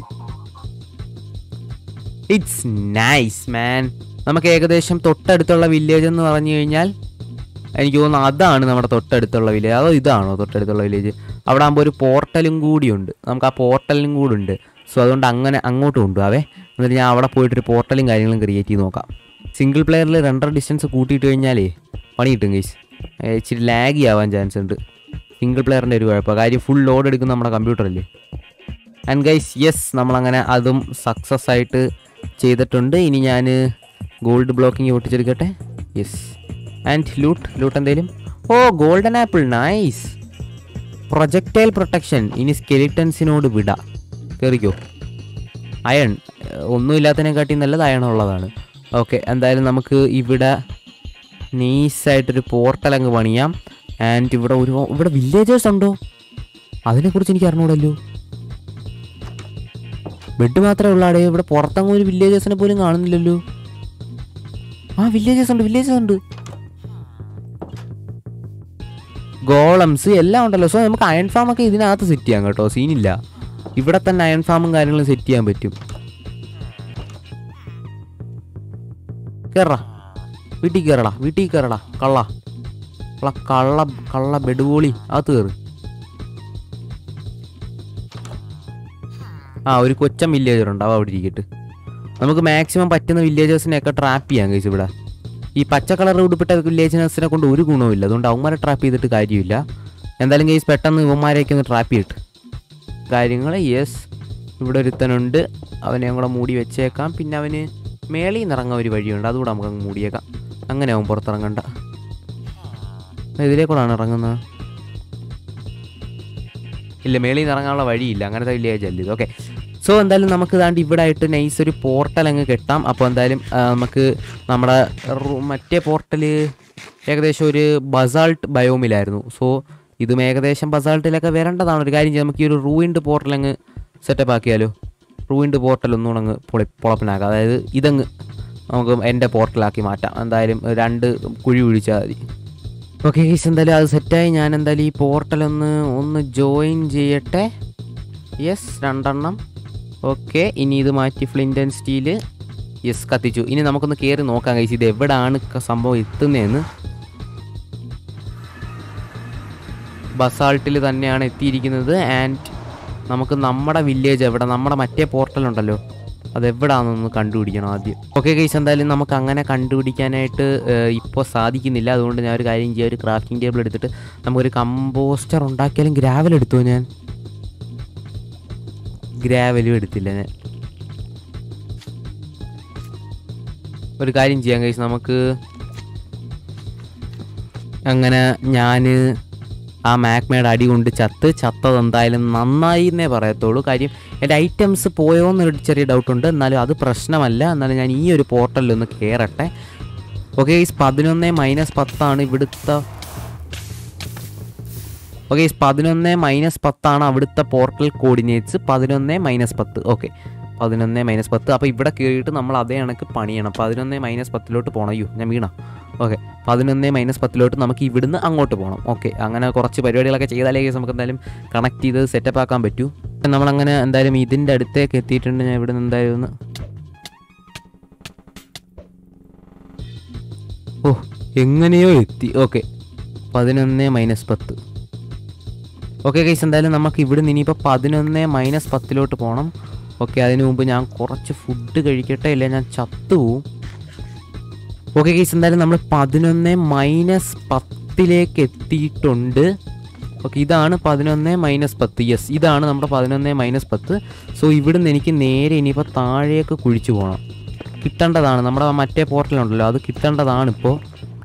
ഇറ്റ്സ് നൈസ് മാൻ നമുക്ക് ഏകദേശം തൊട്ടടുത്തുള്ള വില്ലേജ് എന്ന് പറഞ്ഞു കഴിഞ്ഞാൽ എനിക്ക് തോന്നുന്നു അതാണ് നമ്മുടെ തൊട്ടടുത്തുള്ള വില്ലേജ് അതോ ഇതാണോ തൊട്ടടുത്തുള്ള വില്ലേജ് അവിടെ ആകുമ്പോൾ ഒരു പോർട്ടലും കൂടിയുണ്ട് നമുക്ക് ആ പോർട്ടലും കൂടി ഉണ്ട് സോ അതുകൊണ്ട് അങ്ങനെ അങ്ങോട്ട് കൊണ്ടുപോവേ എന്നിട്ട് ഞാൻ അവിടെ പോയിട്ടൊരു പോർട്ടലും കാര്യങ്ങളും ക്രിയേറ്റ് ചെയ്ത് നോക്കാം സിംഗിൾ പ്ലെയറിൽ രണ്ടര ഡിസ്റ്റൻസ് കൂട്ടിയിട്ട് കഴിഞ്ഞാലേ പണി കിട്ടും ഗൈസ് ഇച്ചിരി ലാഗി ആവാൻ ചാൻസ് ഉണ്ട് സിംഗിൾ പ്ലെയറിൻ്റെ ഒരു കുഴപ്പം കാര്യം ഫുൾ ലോഡ് എടുക്കുന്ന നമ്മുടെ കമ്പ്യൂട്ടറല്ലേ ആൻഡ് ഗൈസ് യെസ് നമ്മളങ്ങനെ അതും സക്സസ് ആയിട്ട് ചെയ്തിട്ടുണ്ട് ഇനി ഞാൻ ഗോൾഡ് ബ്ലോക്കിംഗ് പൊട്ടിച്ചെടുക്കട്ടെ യെസ് ആൻഡ് ലൂട്ട് ലൂട്ട് എന്തേലും oh golden apple nice projectile protection ഇനി സ്കെലിറ്റൻസിനോട് വിട കയറിക്കോ അയൺ ഒന്നുമില്ലാത്തതിനെക്കാട്ടി നല്ലത് അയൺ ഉള്ളതാണ് ഓക്കെ എന്തായാലും നമുക്ക് ഇവിടെ നൈസായിട്ടൊരു പോർട്ടൽ അങ്ങ് പണിയാം ആൻഡ് ഇവിടെ ഒരു ഇവിടെ വില്ലേജേഴ്സ് ഉണ്ടോ അതിനെക്കുറിച്ച് എനിക്ക് അറിഞ്ഞൂടല്ലോ ബെഡ് മാത്രമേ ഉള്ളാടേ ഇവിടെ പുറത്തങ്ങ് ഒരു വില്ലേജേഴ്സിനെ പോലും കാണുന്നില്ലല്ലോ ആ വില്ലേജേഴ്സ് ഉണ്ട് വില്ലേജേഴ്സ് ഉണ്ട് ഗോളംസ് എല്ലാം ഉണ്ടല്ലോ സോ നമുക്ക് അയൺ ഫാം ഒക്കെ ഇതിനകത്ത് സെറ്റ് ചെയ്യാം കേട്ടോ സീനില്ല ഇവിടെ തന്നെ അയൺ ഫാമും കാര്യങ്ങളും സെറ്റ് ചെയ്യാൻ പറ്റും കേറടാ വീട്ടിൽ കയറടാ വീട്ടിൽ കയറടാ കള്ള കള്ള കള്ള കള്ള ബെഡുപോളി അകത്ത് കയറ് ആ ഒരു കൊച്ചൻ വില്ലേജർ ഉണ്ട് അവ അവിടെ ഇരിക്കട്ട് നമുക്ക് മാക്സിമം പറ്റുന്ന വില്ലേജേഴ്സിനെയൊക്കെ ട്രാപ്പ് ചെയ്യാം കഴിച്ച് ഇവിടെ ഈ പച്ച കളർ ഉടുപ്പിട്ട വില്ലേജേഴ്സിനെ കൊണ്ട് ഒരു ഗുണവുമില്ല അതുകൊണ്ട് അവന്മാരെ ട്രാപ്പ് ചെയ്തിട്ട് കാര്യമില്ല എന്തായാലും കേസ് പെട്ടെന്ന് ഇവന്മാരെയൊക്കെ ഒന്ന് ട്രാപ്പ് ചെയ്തിട്ട് കാര്യങ്ങൾ യെസ് ഇവിടെ ഒരുത്തനുണ്ട് അവനെ കൂടെ മൂടി വെച്ചേക്കാം പിന്നെ അവന് മേളിൽ നിന്ന് ഇറങ്ങാൻ ഒരു വഴിയുണ്ട് അതുകൂടെ നമുക്ക് അങ്ങ് മൂടിയേക്കാം അങ്ങനെ അവൻ പുറത്തിറങ്ങണ്ട ഇതിലേ കൂടാണ് ഇറങ്ങുന്നത് ഇല്ല മേളിൽ നിന്ന് ഇറങ്ങാനുള്ള വഴിയില്ല അങ്ങനത്തെ വില്ലേജ് അല്ല ഇത് ഓക്കെ സോ എന്തായാലും നമുക്ക് ഇതാണ്ട് ഇവിടെ ആയിട്ട് നൈസ് ഒരു പോർട്ടൽ അങ്ങ് കെട്ടാം അപ്പോൾ എന്തായാലും ആ, നമുക്ക് നമ്മുടെ റൂ- മറ്റേ പോർട്ടൽ ഏകദേശം ഒരു ബസാൾട്ട് ബയോമിലായിരുന്നു സോ ഇതും ഏകദേശം ബസാൾട്ടിലൊക്കെ വരേണ്ടതാണ് ഒരു കാര്യം ചെയ്യാം നമുക്ക് ഈ ഒരു റൂയിൻഡ് പോർട്ടൽ അങ്ങ് സെറ്റപ്പ് ആക്കിയാലോ റൂയിൻഡ് പോർട്ടൽ ഒന്നുകൂടെ അങ്ങ് പൊളി പൊളപ്പനാക്കാം അതായത് ഇതങ്ങ് നമുക്ക് എൻ്റെ പോർട്ടലാക്കി മാറ്റാം എന്തായാലും രണ്ട് കുഴി കുഴിച്ചാൽ മതി ഓക്കെ ഗീസ് എന്തായാലും അത് സെറ്റായി ഞാൻ എന്തായാലും ഈ പോർട്ടൽ ഒന്ന് ഒന്ന് ജോയിൻ ചെയ്യട്ടെ യെസ് രണ്ടെണ്ണം ഓക്കെ ഇനി ഇത് മാറ്റി ഫ്ലിൻ്റ് ആൻഡ് സ്റ്റീല് യെസ് കത്തിച്ചു ഇനി നമുക്കൊന്ന് കയറി നോക്കാം കഴിച്ച് ഇത് എവിടാണ് ക- സംഭവം എത്തുന്നതെന്ന് ബസാൾട്ടിൽ തന്നെയാണ് എത്തിയിരിക്കുന്നത് ആൻഡ് നമുക്ക് നമ്മുടെ വില്ലേജ് എവിടെ നമ്മുടെ മറ്റേ പോർട്ടൽ ഉണ്ടല്ലോ അതെവിടാണെന്നൊന്ന് കണ്ടുപിടിക്കണം ആദ്യം ഓക്കെ കേസ് എന്തായാലും നമുക്ക് അങ്ങനെ കണ്ടുപിടിക്കാനായിട്ട് ഇപ്പോൾ സാധിക്കുന്നില്ല അതുകൊണ്ട് ഞാൻ ഒരു കാര്യം ചെയ്യാം ഒരു ക്രാഫ്റ്റിംഗ് ടേബിൾ എടുത്തിട്ട് നമുക്കൊരു കമ്പോസ്റ്റർ ഉണ്ടാക്കിയാലും ഗ്രാവൽ എടുത്തോ ഞാൻ ഗ്രാവലും എടുത്തില്ല ഞാൻ ഒരു കാര്യം ചെയ്യാം കഴിച്ച് നമുക്ക് അങ്ങനെ ഞാൻ ആ മാക്മയുടെ അടി കൊണ്ട് ചത്ത് ചത്തത് എന്തായാലും നന്നായി എന്നേ പറയത്തുള്ളൂ കാര്യം എൻ്റെ ഐറ്റംസ് പോയോ എന്നൊരു ചെറിയ ഡൗട്ടുണ്ട് എന്നാലും അത് പ്രശ്നമല്ല എന്നാലും ഞാൻ ഈ ഒരു പോർട്ടലിൽ ഒന്ന് കയറട്ടെ ഓക്കെ ഈ പതിനൊന്ന് മൈനസ് പത്താണ് ഇവിടുത്തെ ഓക്കെ പതിനൊന്ന് മൈനസ് പത്താണ് അവിടുത്തെ പോർട്ടൽ കോർഡിനേറ്റ്സ് പതിനൊന്ന് മൈനസ് പത്ത് ഓക്കെ പതിനൊന്ന് മൈനസ് പത്ത് അപ്പോൾ ഇവിടെ കയറിയിട്ട് നമ്മൾ അതേ കണക്ക് പണിയണം പതിനൊന്ന് മൈനസ് പത്തിലോട്ട് പോകണം അയ്യോ ഞാൻ വീണ ഓക്കെ പതിനൊന്ന് മൈനസ് പത്തിലോട്ട് നമുക്ക് ഇവിടുന്ന് അങ്ങോട്ട് പോകണം ഓക്കെ അങ്ങനെ കുറച്ച് പരിപാടികളൊക്കെ ചെയ്താലേ കേസ് നമുക്ക് എന്തായാലും കണക്ട് ചെയ്ത് സെറ്റപ്പ് ആക്കാൻ പറ്റൂ നമ്മളങ്ങനെ എന്തായാലും ഇതിൻ്റെ അടുത്തേക്ക് എത്തിയിട്ടുണ്ട് ഞാൻ ഇവിടുന്ന് എന്തായാലും ഒന്ന് ഓ എങ്ങനെയോ എത്തി ഓക്കെ പതിനൊന്ന് മൈനസ് പത്ത് ഓക്കെ ഗൈസ് എന്തായാലും നമുക്ക് ഇവിടുന്ന് ഇനിയിപ്പോൾ പതിനൊന്ന് മൈനസ് പത്തിലോട്ട് പോകണം ഓക്കെ അതിനു മുമ്പ് ഞാൻ കുറച്ച് ഫുഡ് കഴിക്കട്ടെ ഇല്ല ഞാൻ ചത്തുപോവും ഓക്കെ ഗൈസ് എന്തായാലും നമ്മൾ പതിനൊന്ന് മൈനസ് പത്തിലേക്ക് എത്തിയിട്ടുണ്ട് ഓക്കെ ഇതാണ് പതിനൊന്ന് മൈനസ് പത്ത് യെസ് ഇതാണ് നമ്മുടെ പതിനൊന്ന് മൈനസ് പത്ത് സോ ഇവിടുന്ന് എനിക്ക് നേരെ ഇനിയിപ്പോൾ താഴേക്ക് കുഴിച്ചു പോകണം കിട്ടേണ്ടതാണ് നമ്മുടെ മറ്റേ പോർട്ടലുണ്ടല്ലോ അത് കിട്ടേണ്ടതാണ് ഇപ്പോൾ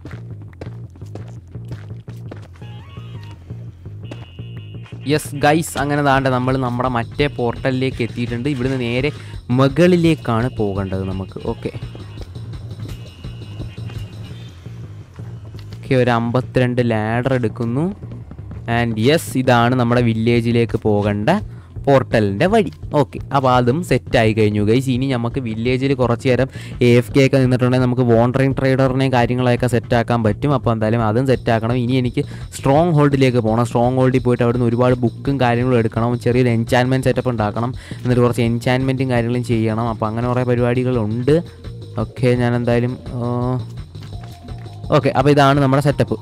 യെസ് ഗൈസ് അങ്ങനെ താണ്ട നമ്മൾ നമ്മുടെ മറ്റേ പോർട്ടലിലേക്ക് എത്തിയിട്ടുണ്ട് ഇവിടുന്ന് നേരെ മുകളിലേക്കാണ് പോകേണ്ടത് നമുക്ക് ഓക്കെ ഓക്കെ ഒരു അമ്പത്തിരണ്ട് ലാഡർ എടുക്കുന്നു ആൻഡ് യെസ് ഇതാണ് നമ്മുടെ വില്ലേജിലേക്ക് പോകേണ്ട പോർട്ടലിൻ്റെ വഴി ഓക്കെ അപ്പോൾ അതും സെറ്റായി കഴിഞ്ഞു ഗൈസ് ഇനി നമുക്ക് വില്ലേജിൽ കുറച്ച് നേരം എ എഫ് കെ ഒക്കെ നിന്നിട്ടുണ്ടെങ്കിൽ നമുക്ക് വോണ്ടറിങ് ട്രേഡറിനെയും കാര്യങ്ങളൊക്കെ സെറ്റാക്കാൻ പറ്റും അപ്പോൾ എന്തായാലും അതും സെറ്റാക്കണം ഇനി എനിക്ക് സ്ട്രോങ് ഹോൾഡിലേക്ക് പോകണം സ്ട്രോങ് ഹോൾഡിൽ പോയിട്ട് അവിടുന്ന് ഒരുപാട് ബുക്കും കാര്യങ്ങളും എടുക്കണം ചെറിയൊരു എൻചാൻമെൻറ്റ് സെറ്റപ്പ് ഉണ്ടാക്കണം എന്നിട്ട് കുറച്ച് എൻചാൻമെൻറ്റും കാര്യങ്ങളും ചെയ്യണം അപ്പോൾ അങ്ങനെ കുറേ പരിപാടികളുണ്ട് ഓക്കെ ഞാൻ എന്തായാലും ഓക്കെ അപ്പോൾ ഇതാണ് നമ്മുടെ സെറ്റപ്പ്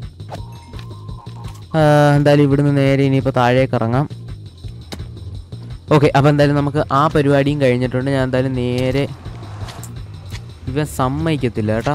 എന്തായാലും ഇവിടുന്ന് നേരെ ഇനിയിപ്പോൾ താഴേക്ക് ഇറങ്ങാം ഓക്കെ അപ്പോൾ എന്തായാലും നമുക്ക് ആ പരിപാടിയും കഴിഞ്ഞിട്ടുണ്ട് ഞാൻ എന്തായാലും നേരെ ഇവൻ സമ്മതിക്കത്തില്ല കേട്ടാ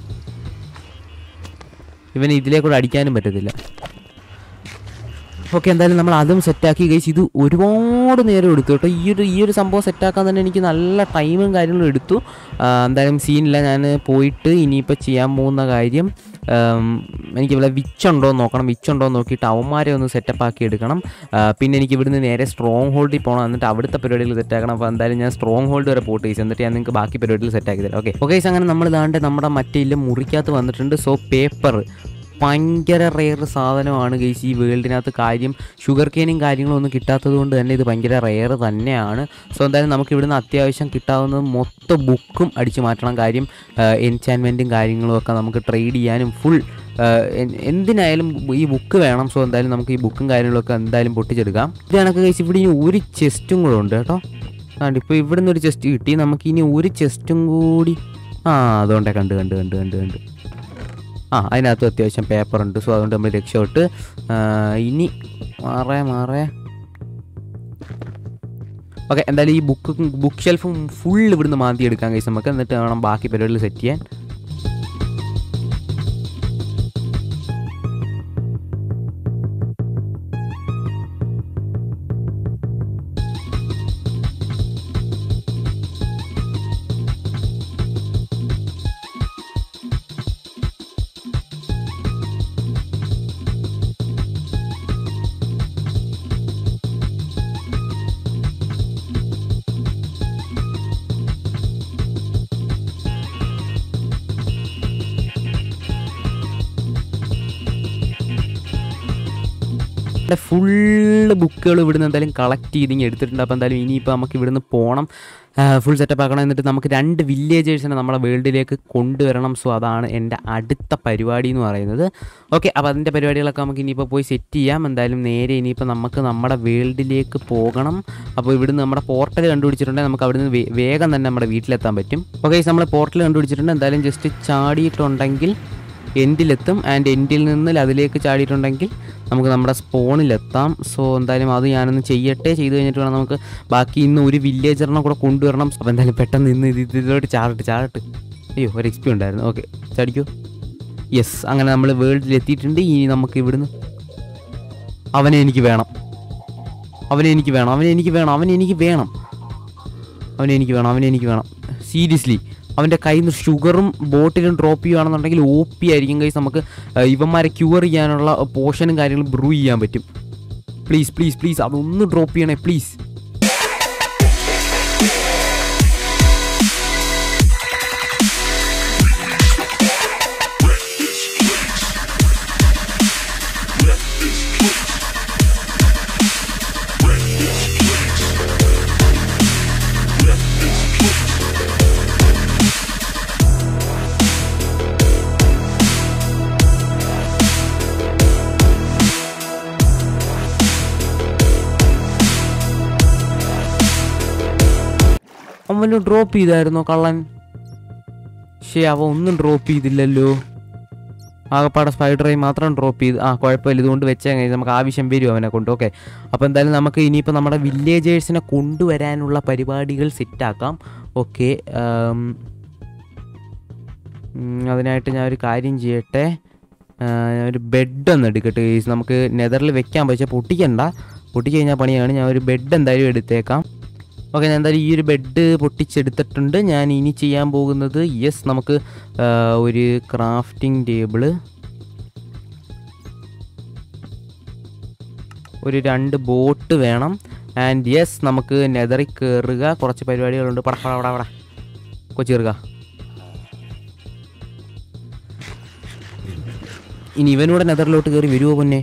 ഇവൻ ഇതിലേക്കൂടെ അടിക്കാനും പറ്റത്തില്ല ഓക്കെ എന്തായാലും നമ്മൾ അതും സെറ്റാക്കി കഴിച്ച് ഇത് ഒരുപാട് നേരം എടുത്തു കേട്ടോ ഈ ഒരു ഈ ഒരു സംഭവം സെറ്റാക്കാൻ തന്നെ എനിക്ക് നല്ല ടൈമും കാര്യങ്ങളും എടുത്തു ആ, എന്തായാലും സീനില്ല ഞാൻ പോയിട്ട് ഇനിയിപ്പോൾ ചെയ്യാൻ പോകുന്ന കാര്യം ഉം, എനിക്ക് ഇവിടെ വിച്ചുണ്ടോ എന്ന് നോക്കണം വിച്ചുണ്ടോ എന്ന് നോക്കിയിട്ട് അവന്മാരെ ഒന്ന് സെറ്റപ്പ് ആക്കി എടുക്കണം ആ, പിന്നെ എനിക്ക് ഇവിടുന്ന് നേരെ സ്ട്രോങ് ഹോൾഡിൽ പോകണം എന്നിട്ട് അവിടുത്തെ പരിപാടികൾ സെറ്റാക്കണം അപ്പോൾ എന്തായാലും ഞാൻ സ്ട്രോങ് ഹോൾഡ് വരെ പോട്ട് ചെയ്തു എന്നിട്ട് ഞാൻ നിങ്ങൾക്ക് ബാക്കി പരിപാടികൾ സെറ്റാക്കി തരാം ഓക്കെ ഓക്കെ അങ്ങനെ നമ്മൾ ഇതാണ്ട് നമ്മുടെ മറ്റേ ഇല്ല മുറിക്കകത്ത് വന്നിട്ടുണ്ട് സോ പേപ്പർ ഭയങ്കര റെയർ സാധനമാണ് ഗൈസ് ഈ വേൾഡിനകത്ത് കാര്യം ഷുഗർ കെയിനും കാര്യങ്ങളും ഒന്നും കിട്ടാത്തത് കൊണ്ട് തന്നെ ഇത് ഭയങ്കര റെയർ തന്നെയാണ് സോ എന്തായാലും നമുക്ക് ഇവിടുന്ന് അത്യാവശ്യം കിട്ടാവുന്നത് മൊത്തം ബുക്കും അടിച്ചു മാറ്റണം കാര്യം എൻചാൻമെൻറ്റും കാര്യങ്ങളും ഒക്കെ നമുക്ക് ട്രേഡ് ചെയ്യാനും ഫുൾ എന്തിനായാലും ഈ ബുക്ക് വേണം സോ എന്തായാലും നമുക്ക് ഈ ബുക്കും കാര്യങ്ങളൊക്കെ എന്തായാലും പൊട്ടിച്ചെടുക്കാം ഇത് കണക്ക് കഴിച്ച് ഇവിടെ ഇനി ഒരു ചെസ്റ്റും കൂടെ ഉണ്ട് കേട്ടോ അതുകൊണ്ട് ഇപ്പോൾ ഇവിടുന്ന് ഒരു ചെസ്റ്റ് കിട്ടി നമുക്ക് ഇനി ഒരു ചെസ്റ്റും കൂടി ആ അതുകൊണ്ടേ കണ്ട് കണ്ട് കണ്ട് കണ്ട് കണ്ട് ആ അതിനകത്ത് അത്യാവശ്യം പേപ്പർ ഉണ്ട് സോ അതുകൊണ്ട് നമ്മൾ രക്ഷപ്പെട്ട് ആ, ഇനി മാറേ മാറേ ഓക്കെ എന്തായാലും ഈ ബുക്ക് ബുക്ക് ഷെൽഫും ഫുൾ ഇവിടുന്ന് മാന്തി എടുക്കാൻ കഴിയും നമുക്ക് എന്നിട്ട് വേണം ബാക്കി പരിപാടികൾ സെറ്റ് ചെയ്യാൻ ഇവിടെ ഫുള്ള് ബുക്കുകൾ ഇവിടുന്ന് എന്തായാലും കളക്ട് ചെയ്ത് ഇങ്ങനെ എടുത്തിട്ടുണ്ട് അപ്പോൾ എന്തായാലും ഇനിയിപ്പോൾ നമുക്ക് ഇവിടുന്ന് പോകണം ഫുൾ സെറ്റപ്പ് ആക്കണം എന്നിട്ട് നമുക്ക് രണ്ട് വില്ലേജേഴ്സിനെ നമ്മുടെ വേൾഡിലേക്ക് കൊണ്ടുവരണം സോ അതാണ് എൻ്റെ അടുത്ത പരിപാടി എന്ന് പറയുന്നത് ഓക്കെ അപ്പോൾ അതിൻ്റെ പരിപാടികളൊക്കെ നമുക്ക് ഇനിയിപ്പോൾ പോയി സെറ്റ് ചെയ്യാം എന്തായാലും നേരെ ഇനിയിപ്പോൾ നമുക്ക് നമ്മുടെ വേൾഡിലേക്ക് പോകണം അപ്പോൾ ഇവിടുന്ന് നമ്മുടെ പോർട്ടൽ കണ്ടുപിടിച്ചിട്ടുണ്ടെങ്കിൽ നമുക്ക് അവിടുന്ന് വേ- വേഗം തന്നെ നമ്മുടെ വീട്ടിലെത്താൻ പറ്റും ഓക്കെ നമ്മൾ പോർട്ടൽ കണ്ടുപിടിച്ചിട്ടുണ്ട് എന്തായാലും ജസ്റ്റ് ചാടിയിട്ടുണ്ടെങ്കിൽ എൻഡിലെത്തും ആൻഡ് എൻഡിൽ നിന്ന് അതിലേക്ക് ചാടിയിട്ടുണ്ടെങ്കിൽ നമുക്ക് നമ്മുടെ സ്പോണിലെത്താം സോ എന്തായാലും അത് ഞാനൊന്ന് ചെയ്യട്ടെ ചെയ്ത് കഴിഞ്ഞിട്ട് വേണം നമുക്ക് ബാക്കി ഇന്ന് ഒരു വില്ലേജറിനെ കൂടെ കൊണ്ടുവരണം അപ്പോൾ എന്തായാലും പെട്ടെന്ന് ഇന്ന് ഇത് ഇതിലോട്ട് ചാടട്ട് ചാടട്ട് അയ്യോ ഒരു എക്സ്പി ഉണ്ടായിരുന്നു ഓക്കെ ചാടിക്കോ യെസ് അങ്ങനെ നമ്മൾ വേൾഡിൽ എത്തിയിട്ടുണ്ട് ഇനി നമുക്ക് ഇവിടുന്ന് അവനെ എനിക്ക് വേണം അവനെ എനിക്ക് വേണം അവനെ എനിക്ക് വേണം അവനെ എനിക്ക് വേണം അവനെ എനിക്ക് വേണം അവനെ എനിക്ക് വേണം സീരിയസ്ലി അവൻ്റെ കയ്യിൽ നിന്ന് ഷുഗറും ബോട്ടിലും ഡ്രോപ്പ് ചെയ്യുകയാണെന്നുണ്ടെങ്കിൽ ഒ പി ആയിരിക്കും കൈസ് നമുക്ക് ആ, ഇവന്മാരെ ക്യൂർ ചെയ്യാനുള്ള പോർഷനും കാര്യങ്ങളും ബ്രൂ ചെയ്യാൻ പറ്റും പ്ലീസ് പ്ലീസ് പ്ലീസ് അതൊന്ന് ഡ്രോപ്പ് ചെയ്യണേ പ്ലീസ് അവന് ഡ്രോപ്പ് ചെയ്തായിരുന്നോ കള്ളൻ ശേ അവ ഒന്നും ഡ്രോപ്പ് ചെയ്തില്ലല്ലോ ആകപ്പാടെ സ്പൈഡറായി മാത്രം ഡ്രോപ്പ് ചെയ്ത് ആ കുഴപ്പമില്ല ഇതുകൊണ്ട് വെച്ചാൽ കഴിഞ്ഞാൽ നമുക്ക് ആവശ്യം വരും അവനെ കൊണ്ട് ഓക്കെ അപ്പോൾ എന്തായാലും നമുക്ക് ഇനിയിപ്പോൾ നമ്മുടെ വില്ലേജേഴ്സിനെ കൊണ്ടുവരാനുള്ള പരിപാടികൾ സെറ്റാക്കാം ഓക്കെ അതിനായിട്ട് ഞാൻ ഒരു കാര്യം ചെയ്യട്ടെ ആ, ഞാൻ ഒരു ബെഡ് ഒന്ന് എടുക്കട്ടെ guys. നമുക്ക് നെതറിൽ വെക്കാൻ പറ്റുക പൊട്ടിക്കണ്ട പൊട്ടിച്ച് കഴിഞ്ഞാൽ പണിയാണ് ഞാൻ ഒരു ബെഡ് എന്തായാലും എടുത്തേക്കാം ഓക്കെ ഞാൻ എന്തായാലും ഈ ഒരു ബെഡ് പൊട്ടിച്ചെടുത്തിട്ടുണ്ട് ഞാൻ ഇനി ചെയ്യാൻ പോകുന്നത് യെസ് നമുക്ക് ആ, ഒരു ക്രാഫ്റ്റിംഗ് ടേബിള് ഒരു രണ്ട് ബോട്ട് വേണം ആൻഡ് യെസ് നമുക്ക് നെതറിൽ കയറുക കുറച്ച് പരിപാടികളുണ്ട് പട പട പട പട കൊച്ചി കയറുക ഇനി ഇവനൂടെ നെതറിലോട്ട് കയറി വരുമോ പൊന്നെ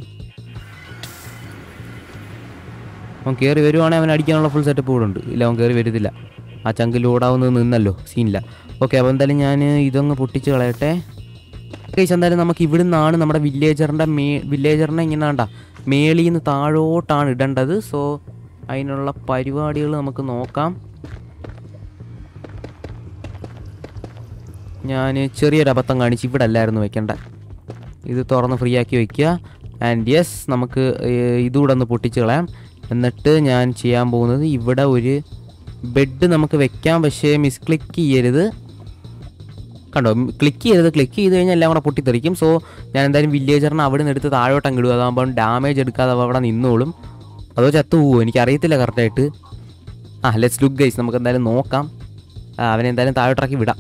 അവൻ കയറി വരുവാണെങ്കിൽ അവൻ അടിക്കാനുള്ള ഫുൾ സെറ്റപ്പ് കൂടെ ഉണ്ട് ഇല്ല അവൻ കയറി വരുന്നില്ല ആ ചങ്കിൽ ഓടാവുന്നത് നിന്നല്ലോ സീനില്ല ഓക്കെ അപ്പോൾ എന്തായാലും ഞാൻ ഇതൊന്ന് പൊട്ടിച്ച് കളയട്ടെ കേസ് എന്തായാലും നമുക്ക് ഇവിടുന്നാണ് നമ്മുടെ വില്ലേജറിൻ്റെ മേ വില്ലേജറിനെ ഇങ്ങനെ വേണ്ട മേളിൽ നിന്ന് താഴോട്ടാണ് ഇടേണ്ടത് സോ അതിനുള്ള പരിപാടികൾ നമുക്ക് നോക്കാം ഞാൻ ചെറിയൊരു അബദ്ധം കാണിച്ച് ഇവിടെ അല്ലായിരുന്നു വെക്കേണ്ട ഇത് തുറന്ന് ഫ്രീ ആക്കി വെക്കുക ആൻഡ് യെസ് നമുക്ക് ഏർ, ഇതുകൂടെ ഒന്ന് പൊട്ടിച്ച് കളയാം എന്നിട്ട് ഞാൻ ചെയ്യാൻ പോകുന്നത് ഇവിടെ ഒരു ബെഡ് നമുക്ക് വെക്കാം പക്ഷേ മിസ് ക്ലിക്ക് ചെയ്യരുത് കണ്ടോ ക്ലിക്ക് ചെയ്തത് ക്ലിക്ക് ചെയ്ത് കഴിഞ്ഞാൽ എല്ലാം കൂടെ പൊട്ടിത്തെറിക്കും സോ ഞാൻ എന്തായാലും വില്ലേജറിനെ അവിടെ നിന്ന് എടുത്ത് താഴോട്ട് അങ്ങ് ഇടുക അതാകുമ്പോൾ ഡാമേജ് എടുക്കാതെ അവ അവിടെ നിന്നോളും അതോ ചത്തു പോവുമോ എനിക്കറിയത്തില്ല കറക്റ്റായിട്ട് ആ ലെറ്റ്സ് ലുക്ക് ഗൈസ് നമുക്ക് എന്തായാലും നോക്കാം ആ, അവനെ എന്തായാലും താഴോട്ടാക്കി വിടാം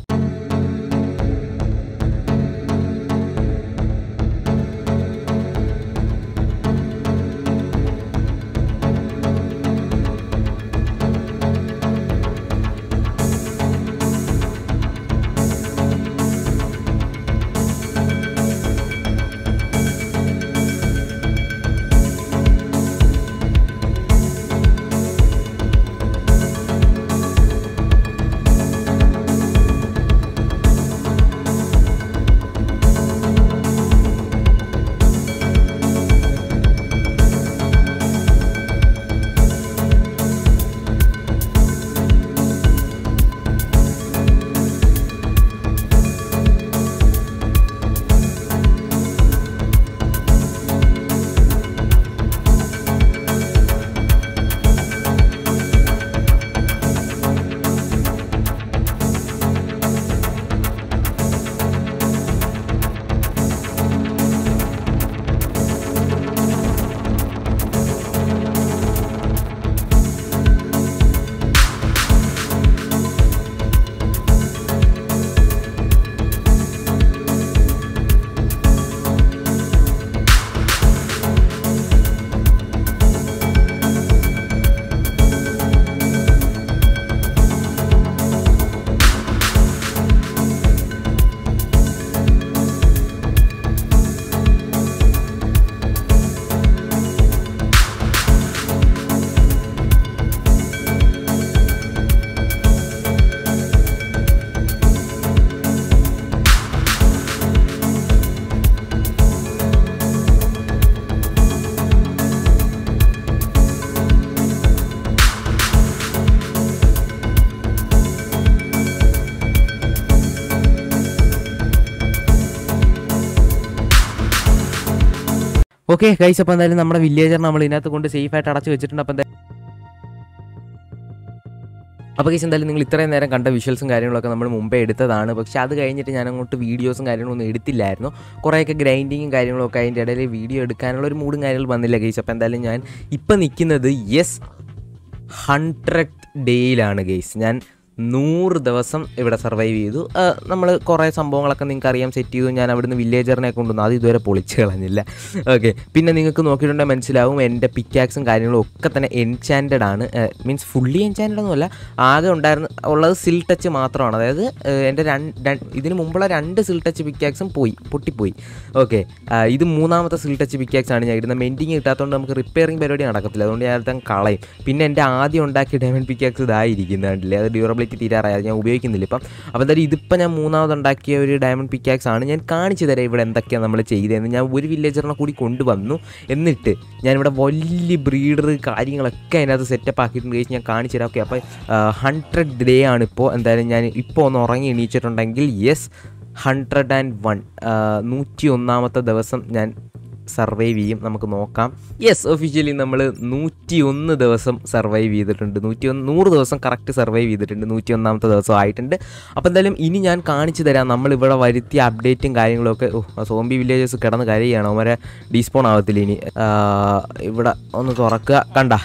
ഓക്കെ ഗൈസ് അപ്പോൾ എന്തായാലും നമ്മുടെ വില്ലേജർ നമ്മൾ ഇതിനകത്ത് കൊണ്ട് സേഫായിട്ട് അടച്ചു വെച്ചിട്ടുണ്ട് അപ്പോൾ എന്തായാലും അപ്പോൾ കേസ് എന്തായാലും നിങ്ങൾ ഇത്രയും നേരം കണ്ട വിഷ്വൽസും കാര്യങ്ങളൊക്കെ നമ്മൾ മുമ്പേ എടുത്തതാണ് പക്ഷേ അത് കഴിഞ്ഞിട്ട് ഞാൻ അങ്ങോട്ട് വീഡിയോസും കാര്യങ്ങളൊന്നും എടുത്തില്ലായിരുന്നു കുറേയൊക്കെ ഗ്രൈൻഡിങ്ങും കാര്യങ്ങളൊക്കെ അതിൻ്റെ ഇടയിൽ വീഡിയോ എടുക്കാനുള്ള ഒരു മൂഡും കാര്യങ്ങളും വന്നില്ല ഗെയ്സ് അപ്പോൾ എന്തായാലും ഞാൻ ഇപ്പം നിൽക്കുന്നത് യെസ് ഹൺഡ്രഡ് ഡേയിലാണ് ഗെയ്സ് ഞാൻ നൂറ് ദിവസം ഇവിടെ സർവൈവ് ചെയ്തു നമ്മൾ കുറേ സംഭവങ്ങളൊക്കെ നിങ്ങൾക്ക് അറിയാം സെറ്റ് ചെയ്തു ഞാൻ അവിടുന്ന് വില്ലേജറിനെ കൊണ്ടുവന്നു അത് ഇതുവരെ പൊളിച്ച് കളഞ്ഞില്ല ഓക്കെ പിന്നെ നിങ്ങൾക്ക് നോക്കിയിട്ടുണ്ടെങ്കിൽ മനസ്സിലാവും എൻ്റെ പിക്കാക്സും കാര്യങ്ങളും ഒക്കെ തന്നെ എൻചാൻറ്റഡ് ആണ് മീൻസ് ഫുള്ളി എൻചാൻറ്റഡ് ഒന്നുമല്ല ആകെ ഉണ്ടായിരുന്ന ഉള്ളത് സിൽ ടച്ച് മാത്രമാണ് അതായത് ഏഹ്, എൻ്റെ രണ്ട് ഇതിന് മുമ്പുള്ള രണ്ട് സിൽ ടച്ച് പിക്കാക്സും പോയി പൊട്ടിപ്പോയി ഓക്കെ ഇത് മൂന്നാമത്തെ സിൽ ടച്ച് പിക്കാക്സ് ആണ് ഞാൻ ഇടുന്നത് മെൻറ്റിങ് കിട്ടാത്തതുകൊണ്ട് നമുക്ക് റിപ്പയറിംഗ് പരിപാടി നടക്കത്തില്ല അതുകൊണ്ട് ഞാൻ അടുത്ത കളയും പിന്നെ എൻ്റെ ആദ്യം ഉണ്ടാക്കിയ ഡയമണ്ട് പിക്കാക്സ് ഇതായിരിക്കുന്നത് കണ്ടില്ലേ അത് ഡ്യൂറബിലിറ്റി തീരാറായത് ഞാൻ ഉപയോഗിക്കുന്നില്ല ഇപ്പം അപ്പോൾ എന്തായാലും ഇതിപ്പോൾ ഞാൻ മൂന്നാമത് ഉണ്ടാക്കിയ ഒരു ഡയമണ്ട് പിക്കാക്സ് ആണ് ഞാൻ കാണിച്ചു തരാം ഇവിടെ എന്തൊക്കെയാണ് നമ്മൾ ചെയ്തതെന്ന് ഞാൻ ഒരു വില്ലേജറിനെ കൂടി കൊണ്ടുവന്നു എന്നിട്ട് ഞാനിവിടെ വലിയ ബ്രീഡർ കാര്യങ്ങളൊക്കെ അതിനകത്ത് സെറ്റപ്പ് ആക്കിയിട്ടുണ്ട് guys. ഞാൻ കാണിച്ചു തരാം ഓക്കെ അപ്പോൾ ഹൺഡ്രഡ് ഡേ ആണ് ഇപ്പോൾ എന്തായാലും ഞാൻ ഇപ്പോൾ ഒന്ന് ഉറങ്ങി എണീച്ചിട്ടുണ്ടെങ്കിൽ യെസ് ഹൺഡ്രഡ് ആൻഡ് വൺ നൂറ്റി ഒന്നാമത്തെ ദിവസം ഞാൻ സർവൈവ് ചെയ്യും നമുക്ക് നോക്കാം യെസ് ഒഫീഷ്യലി നമ്മൾ നൂറ്റി ഒന്ന് ദിവസം സർവൈവ് ചെയ്തിട്ടുണ്ട് നൂറ്റി ഒന്ന് നൂറ് ദിവസം കറക്റ്റ് സർവൈവ് ചെയ്തിട്ടുണ്ട് നൂറ്റി ഒന്നാമത്തെ ദിവസം ആയിട്ടുണ്ട് അപ്പോൾ എന്തായാലും ഇനി ഞാൻ കാണിച്ചു തരാം നമ്മളിവിടെ വരുത്തിയ അപ്ഡേറ്റും കാര്യങ്ങളൊക്കെ ഓ സോംബി വില്ലേജസ് കിടന്ന് കരയാണ് അവരെ ഡീസ്പോൺ ആവത്തില്ല ഇനി ആ, ഇവിടെ ഒന്ന് തുറക്കുക കണ്ട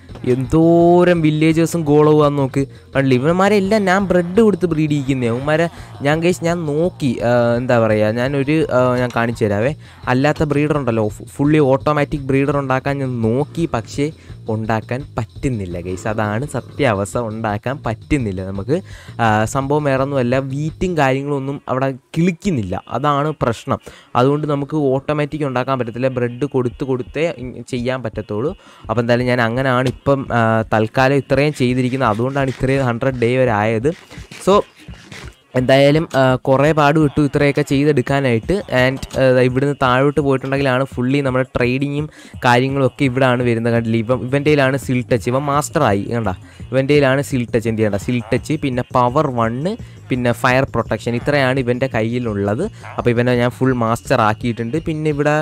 എന്തോരം വില്ലേജേഴ്സും ഗോളവുക നോക്ക് കണ്ടില്ല ഇവന്മാരെല്ലാം ഞാൻ ബ്രെഡ് കൊടുത്ത് ബ്രീഡ് ചെയ്യിക്കുന്നേ അവന്മാരെ ഞാൻ കേസ് ഞാൻ നോക്കി ആ, എന്താ പറയുക ഞാനൊരു ആ, ഞാൻ കാണിച്ചു തരാവേ അല്ലാത്ത ബ്രീഡർ ഉണ്ടല്ലോ ഫുള്ളി ഓട്ടോമാറ്റിക് ബ്രീഡർ ഉണ്ടാക്കാൻ ഞാൻ നോക്കി പക്ഷേ ഉണ്ടാക്കാൻ പറ്റുന്നില്ല ഗൈസ് അതാണ് സത്യാവസ്ഥ ഉണ്ടാക്കാൻ പറ്റുന്നില്ല നമുക്ക് ആ, സംഭവം വേറെ ഒന്നുമല്ല വീറ്റും കാര്യങ്ങളൊന്നും അവിടെ കിളിക്കുന്നില്ല അതാണ് പ്രശ്നം അതുകൊണ്ട് നമുക്ക് ഓട്ടോമാറ്റിക് ഉണ്ടാക്കാൻ പറ്റത്തില്ല ബ്രെഡ് കൊടുത്ത് കൊടുത്തേ ഇ- ചെയ്യാൻ പറ്റത്തുള്ളൂ അപ്പോൾ എന്തായാലും ഞാൻ അങ്ങനെയാണ് ഇപ്പം ആ, തൽക്കാലം ഇത്രയും ചെയ്തിരിക്കുന്നത് അതുകൊണ്ടാണ് ഇത്രയും ഹൺഡ്രഡ് ഡേ വരെ ആയത് സോ എന്തായാലും ആ, കുറേ പാട് വിട്ടു ഇത്രയൊക്കെ ചെയ്തെടുക്കാനായിട്ട് ആൻഡ് ഇവിടുന്ന് താഴോട്ട് പോയിട്ടുണ്ടെങ്കിലാണ് ഫുള്ളി നമ്മുടെ ട്രേഡിങ്ങും കാര്യങ്ങളും ഒക്കെ ഇവിടെയാണ് വരുന്നത് കണ്ടില്ല ഇവൻ ഇവൻ്റെയിലാണ് സിൽ ടച്ച് ഇവൻ മാസ്റ്ററായി കണ്ട ഇവൻ്റെയിലാണ് സിൽ ടച്ച് എന്ത് ചെയ്യണ്ട സിൽ ടച്ച് പിന്നെ പവർ വണ്ണ് പിന്നെ ഫയർ പ്രൊട്ടക്ഷൻ ഇത്രയാണ് ഇവൻ്റെ കയ്യിലുള്ളത് അപ്പോൾ ഇവനെ ഞാൻ ഫുൾ മാസ്റ്റർ ആക്കിയിട്ടുണ്ട് പിന്നെ ഇവിടെ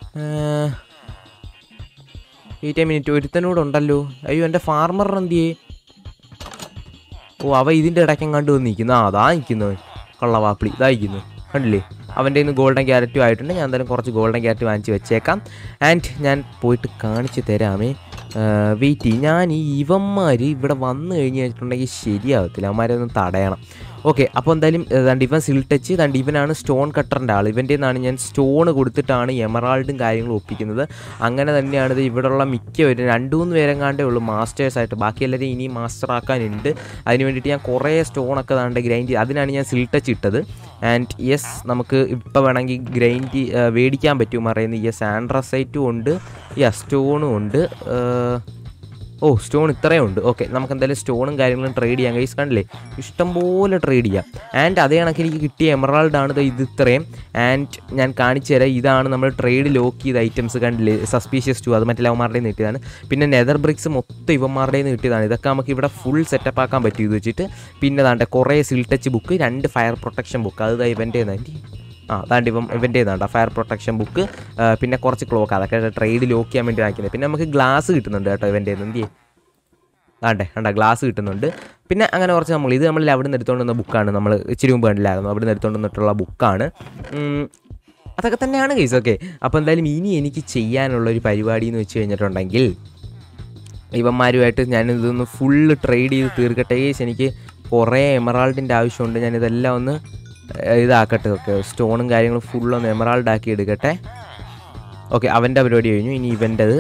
വെയിറ്റ് മിനിറ്റ് ഒരുത്തനോട് ഉണ്ടല്ലോ അയ്യോ എൻ്റെ ഫാർമർ എന്തിയേ ഓ അവ ഇതിൻ്റെ ഇടയ്ക്കും കണ്ടു വന്ന് നിൽക്കുന്നു ആ അതാ നിൽക്കുന്നവൻ കള്ളവാപ്പിളി ഇതാ നിൽക്കുന്നു കണ്ടില്ലേ അവൻ്റെ ഇന്ന് ഗോൾഡൻ ക്യാരറ്റും ആയിട്ടുണ്ട് ഞാൻ എന്തായാലും കുറച്ച് ഗോൾഡൻ ക്യാരറ്റ് വാങ്ങിച്ച് വെച്ചേക്കാം ആൻഡ് ഞാൻ പോയിട്ട് കാണിച്ചു തരാമേ വെയിറ്റ് ചെയ്യും ഞാൻ ഈ ഇവന്മാർ ഇവിടെ വന്നു കഴിഞ്ഞ് കഴിഞ്ഞിട്ടുണ്ടെങ്കിൽ ശരിയാവത്തില്ല അവന്മാരെ ഒന്ന് തടയണം ഓക്കെ അപ്പോൾ എന്തായാലും ഏ, ദാണ്ട് ഇവൻ സിൽ ടച്ച് ദാണ്ട് ഇവനാണ് സ്റ്റോൺ കട്ടറിൻ്റെ ആൾ ഇവൻ്റെ നിന്നാണ് ഞാൻ സ്റ്റോൺ കൊടുത്തിട്ടാണ് എമറാൾഡും കാര്യങ്ങളും ഒപ്പിക്കുന്നത് അങ്ങനെ തന്നെയാണ് ഇത് ഇവിടെയുള്ള മിക്കവരും രണ്ട് മൂന്ന് പേരെങ്ങാണ്ടേ ഉള്ളൂ മാസ്റ്റേഴ്സായിട്ട് ബാക്കി എല്ലാവരും ഇനി മാസ്റ്റർ ആക്കാനുണ്ട് അതിന് വേണ്ടിയിട്ട് ഞാൻ കുറേ സ്റ്റോണൊക്കെ ദാണ്ട് ഗ്രൈൻഡ് അതിനാണ് ഞാൻ സിൽ ടച്ച് ഇട്ടത് ആൻഡ് യെസ് നമുക്ക് ഇപ്പോൾ വേണമെങ്കിൽ ഗ്രൈൻഡ് മേടിക്കാൻ പറ്റും പറയുന്നത് യെസ് ആൻഡ്രസൈറ്റും ഉണ്ട് യെസ് സ്റ്റോണും ഉണ്ട് ഏഹ്, ഓ സ്റ്റോൺ ഇത്രയും ഉണ്ട് ഓക്കെ നമുക്ക് എന്തായാലും സ്റ്റോണും കാര്യങ്ങളും ട്രേഡ് ചെയ്യാം കൈസ് കണ്ടില്ലേ ഇഷ്ടംപോലെ ട്രേഡ് ചെയ്യാം ആൻഡ് അതേ കണക്ക് എനിക്ക് കിട്ടിയ എമറാൾഡ് ആണ് ദേ ഇത് ഇത്രയും ആൻഡ് ഞാൻ കാണിച്ചു തരാം ഇതാണ് നമ്മൾ ട്രേഡ് ലോക്ക് ചെയ്ത ഐറ്റംസ് കണ്ടില്ലേ സസ്പീഷ്യസ് ടു അത് മറ്റേ അവന്മാരുടെ നിന്ന് കിട്ടിയതാണ് പിന്നെ നെതർ ബ്രിക്സ് മൊത്തം ഇവന്മാരുടെ നിന്ന് കിട്ടിയതാണ് ഇതൊക്കെ നമുക്ക് ഇവിടെ ഫുൾ സെറ്റപ്പ് ആക്കാൻ പറ്റും ഇത് വെച്ചിട്ട് പിന്നെ ദാണ്ടെ കുറേ സിൽ ടച്ച് ബുക്ക് രണ്ട് ഫയർ പ്രൊട്ടക്ഷൻ ബുക്ക് അത് ദാ ഇവൻ്റെ ആ അതാണ്ട് ഇപ്പം ഇവൻ്റേതാണ്ട ഫയർ പ്രൊട്ടക്ഷൻ ബുക്ക് പിന്നെ കുറച്ച് ക്ലോക്ക് അതൊക്കെ ട്രേഡ് ലോക്ക് ചെയ്യാൻ വേണ്ടി വാങ്ങിക്കുന്നത് പിന്നെ നമുക്ക് ഗ്ലാസ് കിട്ടുന്നുണ്ട് കേട്ടോ ഇവൻ്റെ എന്ത് ചെയ്യും ആണ്ടെ കണ്ട ഗ്ലാസ് കിട്ടുന്നുണ്ട് പിന്നെ അങ്ങനെ കുറച്ച് നമ്മൾ ഇത് നമ്മൾ അവിടെ നിന്ന് എടുത്തുകൊണ്ട് വന്ന ബുക്കാണ് നമ്മൾ ഇച്ചിരി മുമ്പ് കണ്ടില്ലായിരുന്നു അവിടെ നിന്ന് എടുത്തുകൊണ്ട് വന്നിട്ടുള്ള ബുക്കാണ് ഉം, അതൊക്കെ തന്നെയാണ് കേസ് ഓക്കെ അപ്പോൾ എന്തായാലും ഇനി എനിക്ക് ചെയ്യാനുള്ള ഒരു പരിപാടി എന്ന് വെച്ച് കഴിഞ്ഞിട്ടുണ്ടെങ്കിൽ ഇവന്മാരുമായിട്ട് ഞാനിതൊന്ന് ഫുള്ള് ട്രേഡ് ചെയ്ത് തീർക്കട്ടെ കേസ് എനിക്ക് കുറേ എമറാൾഡിൻ്റെ ആവശ്യമുണ്ട് ഞാനിതെല്ലാം ഒന്ന് ഏഹ്, ഇതാക്കട്ടെ ഓക്കെ സ്റ്റോണും കാര്യങ്ങളും ഫുള്ളൊന്ന് എമറാൾഡ് ആക്കി എടുക്കട്ടെ ഓക്കെ അവൻ്റെ പരിപാടി കഴിഞ്ഞു ഇനി ഇവൻ്റെത്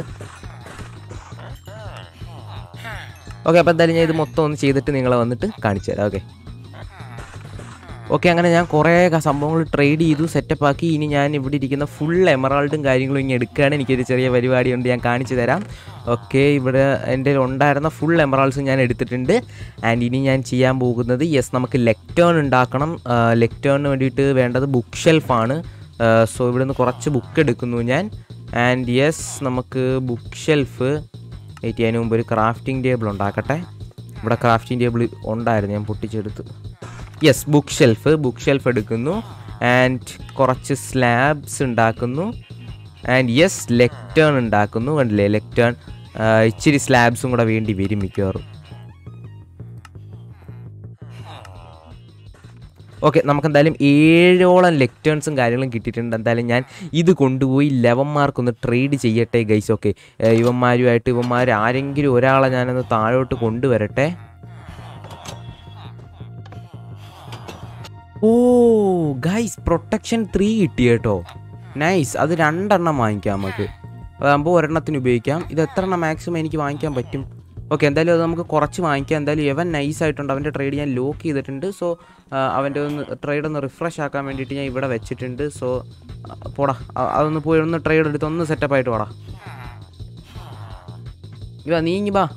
ഓക്കെ അപ്പോൾ എന്തായാലും ഞാൻ ഇത് മൊത്തം ഒന്ന് ചെയ്തിട്ട് നിങ്ങളെ വന്നിട്ട് കാണിച്ചു തരാം ഓക്കെ ഓക്കെ അങ്ങനെ ഞാൻ കുറേ ക- സംഭവങ്ങൾ ട്രേഡ് ചെയ്തു സെറ്റപ്പ് ആക്കി ഇനി ഞാൻ ഇവിടെ ഇരിക്കുന്ന ഫുൾ എമറാൾഡും കാര്യങ്ങളും ഇങ്ങനെ എടുക്കുകയാണ് എനിക്കൊരു ചെറിയ പരിപാടിയുണ്ട് ഞാൻ കാണിച്ചു തരാം ഓക്കെ ഇവിടെ എൻ്റെ ഉണ്ടായിരുന്ന ഫുൾ എമറാൾഡ്സ് ഞാൻ എടുത്തിട്ടുണ്ട് ആൻഡ് ഇനി ഞാൻ ചെയ്യാൻ പോകുന്നത് യെസ് നമുക്ക് ലെക്ടേൺ ഉണ്ടാക്കണം ലെക്ടേണിന് വേണ്ടിയിട്ട് വേണ്ടത് ബുക്ക് ഷെൽഫാണ് സോ ഇവിടെ നിന്ന് കുറച്ച് ബുക്ക് എടുക്കുന്നു ഞാൻ ആൻഡ് യെസ് നമുക്ക് ബുക്ക് ഷെൽഫ് വെയിറ്റ് ചെയ്യാൻ മുമ്പ് ഒരു ക്രാഫ്റ്റിംഗ് ടേബിൾ ഉണ്ടാക്കട്ടെ ഇവിടെ ക്രാഫ്റ്റിംഗ് ടേബിൾ ഉണ്ടായിരുന്നു ഞാൻ പൊട്ടിച്ചെടുത്ത് yes bookshelf bookshelf എടുക്കുന്നു ആൻഡ് കുറച്ച് സ്ലാബ്സ് ഉണ്ടാക്കുന്നു ആൻഡ് യെസ് ലെക്ടേൺ ഉണ്ടാക്കുന്നു കണ്ടില്ലേ ലെക്ടേൺ ഇച്ചിരി സ്ലാബ്സും കൂടെ വേണ്ടി വരും മിക്കവാറും ഓക്കെ നമുക്ക് എന്തായാലും ഏഴോളം ലെക്ടേൺസും കാര്യങ്ങളും കിട്ടിയിട്ടുണ്ട് എന്തായാലും ഞാൻ ഇത് കൊണ്ടുപോയി ലെവന്മാർക്കൊന്ന് ട്രേഡ് ചെയ്യട്ടെ ഗൈസ് ഓക്കെ ഇവന്മാരുമായിട്ട് ഇവന്മാർ ആരെങ്കിലും ഒരാളെ ഞാനൊന്ന് താഴോട്ട് കൊണ്ടുവരട്ടെ ഓ ഗൈസ് പ്രൊട്ടക്ഷൻ ത്രീ കിട്ടി കേട്ടോ നൈസ് അത് രണ്ടെണ്ണം വാങ്ങിക്കാം നമുക്ക് അതാകുമ്പോൾ ഒരെണ്ണത്തിന് ഉപയോഗിക്കാം ഇത് എത്ര എണ്ണം മാക്സിമം എനിക്ക് വാങ്ങിക്കാൻ പറ്റും ഓക്കെ എന്തായാലും അത് നമുക്ക് കുറച്ച് വാങ്ങിക്കാം എന്തായാലും ഇവൻ നൈസ് ആയിട്ടുണ്ട് അവൻ്റെ ട്രേഡ് ഞാൻ ലോക്ക് ചെയ്തിട്ടുണ്ട് സോ അവൻ്റെ ഒന്ന് ട്രേഡ് ഒന്ന് റിഫ്രഷ് ആക്കാൻ വേണ്ടിയിട്ട് ഞാൻ ഇവിടെ വെച്ചിട്ടുണ്ട് സോ പോടാ അ- അതൊന്ന് പോയി ഒന്ന് ട്രേഡ് എടുത്ത് ഒന്ന് സെറ്റപ്പ് ആയിട്ട് പോടാ ഇവ നീങ്ങി ബാ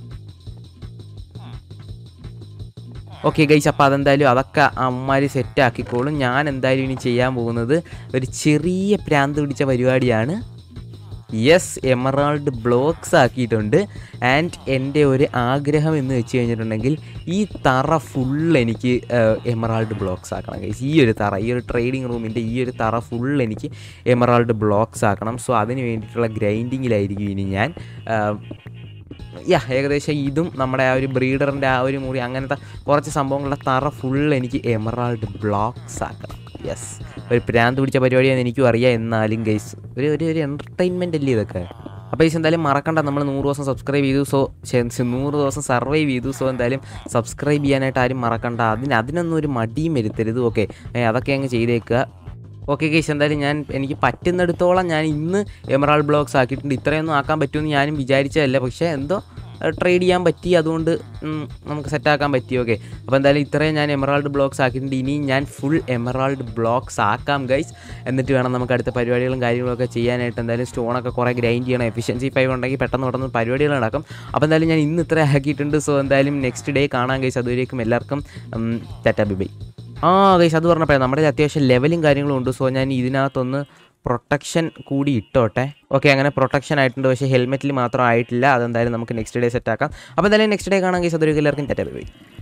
ഓക്കെ ഗൈസ് അപ്പോൾ അതെന്തായാലും അതൊക്കെ അമ്മമാർ സെറ്റ് ആക്കിക്കോളും ഞാൻ എന്തായാലും ഇനി ചെയ്യാൻ പോകുന്നത് ഒരു ചെറിയ പ്രാന്ത് പിടിച്ച പരിപാടിയാണ് യെസ് എമറാൾഡ് ബ്ലോക്സ് ആക്കിയിട്ടുണ്ട് ആൻഡ് എൻ്റെ ഒരു ആഗ്രഹം എന്ന് വെച്ച് കഴിഞ്ഞിട്ടുണ്ടെങ്കിൽ ഈ തറ ഫുൾ എനിക്ക് എമറാൾഡ് ബ്ലോക്സ് ആക്കണം ഗൈസ് ഈ ഒരു തറ ഈ ഒരു ട്രേഡിംഗ് റൂമിൻ്റെ ഈ ഒരു തറ ഫുൾ എനിക്ക് എമറാൾഡ് ബ്ലോക്സ് ആക്കണം സോ അതിന് വേണ്ടിയിട്ടുള്ള ഗ്രൈൻഡിങ്ങിലായിരിക്കും ഇനി ഞാൻ ആ, യാ ഏകദേശം ഇതും നമ്മുടെ ആ ഒരു ബ്രീഡറിൻ്റെ ആ ഒരു മുറി അങ്ങനത്തെ കുറച്ച് സംഭവങ്ങളുടെ തറ ഫുൾ എനിക്ക് എമറാൾഡ് ബ്ലോക്സ് ആക്കണം യെസ് ഒരു പ്രാന്ത് പിടിച്ച പരിപാടിയാണ് എനിക്കും അറിയാം എന്നാലും ഗൈസ് ഒരു ഒരു ഒരു എൻ്റർടൈൻമെൻ്റ് അല്ലേ ഇതൊക്കെ അപ്പോൾ ഗൈസ് എന്തായാലും മറക്കണ്ട നമ്മൾ നൂറ് ദിവസം സബ്സ്ക്രൈബ് ചെയ്തു സോ നൂറ് ദിവസം സർവൈവ് ചെയ്തു സോ എന്തായാലും സബ്സ്ക്രൈബ് ചെയ്യാനായിട്ട് ആരും മറക്കണ്ട അതിന് അതിനൊന്നും ഒരു മടിയും വരുത്തരുത് ഓക്കെ അതൊക്കെ അങ്ങ് ചെയ്തേക്കുക ഓക്കെ കേസ് എന്തായാലും ഞാൻ എനിക്ക് പറ്റുന്നിടത്തോളം ഞാൻ ഇന്ന് എമറാൾ ബ്ലോഗ്സ് ആക്കിയിട്ടുണ്ട് ഇത്രയൊന്നും ആക്കാൻ പറ്റുമെന്ന് ഞാനും വിചാരിച്ചതല്ല പക്ഷേ എന്തോ ട്രേഡ് ചെയ്യാൻ പറ്റി അതുകൊണ്ട് ഉം, നമുക്ക് സെറ്റാക്കാൻ പറ്റി ഓക്കെ അപ്പോൾ എന്തായാലും ഇത്രയും ഞാൻ എമറാൾഡ് ബ്ലോഗ്സ് ആക്കിയിട്ടുണ്ട് ഇനിയും ഞാൻ ഫുൾ എമറാൾഡ് ബ്ലോഗ്സ് ആക്കാം ഗൈസ് എന്നിട്ട് വേണം നമുക്ക് അടുത്ത പരിപാടികളും കാര്യങ്ങളൊക്കെ ചെയ്യാനായിട്ട് എന്തായാലും സ്റ്റോണൊക്കെ കുറേ ഗ്രൈൻഡ് ചെയ്യണം എഫിഷ്യൻസി ഫൈവ് ഉണ്ടെങ്കിൽ പെട്ടെന്ന് പെട്ടെന്ന് പരിപാടികൾ നടക്കും അപ്പോൾ എന്തായാലും ഞാൻ ഇന്ന് ഇത്ര ആക്കിയിട്ടുണ്ട് സോ എന്തായാലും നെക്സ്റ്റ് ഡേ കാണാം ഗൈസ് അതുവരേക്കും എല്ലാവർക്കും ടാറ്റാ ബൈ ആ ഗൈസ് അത് പറഞ്ഞപ്പോഴേ നമ്മുടെ കയ്യിൽ അത്യാവശ്യം ലെവലും കാര്യങ്ങളും ഉണ്ട് സോ ഞാൻ ഇതിനകത്തൊന്ന് പ്രൊട്ടക്ഷൻ കൂടി ഇട്ടോട്ടെ ഓക്കെ അങ്ങനെ പ്രൊട്ടക്ഷൻ ആയിട്ടുണ്ട് പക്ഷേ ഹെൽമെറ്റിൽ മാത്രം ആയിട്ടില്ല അതെന്തായാലും നമുക്ക് നെക്സ്റ്റ് ഡേ സെറ്റ് ആക്കാം അപ്പോൾ എന്തായാലും നെക്സ്റ്റ് ഡേ കാണാൻ ഗൈസ് അതൊരു എല്ലാവർക്കും ടാറ്റാ ബൈ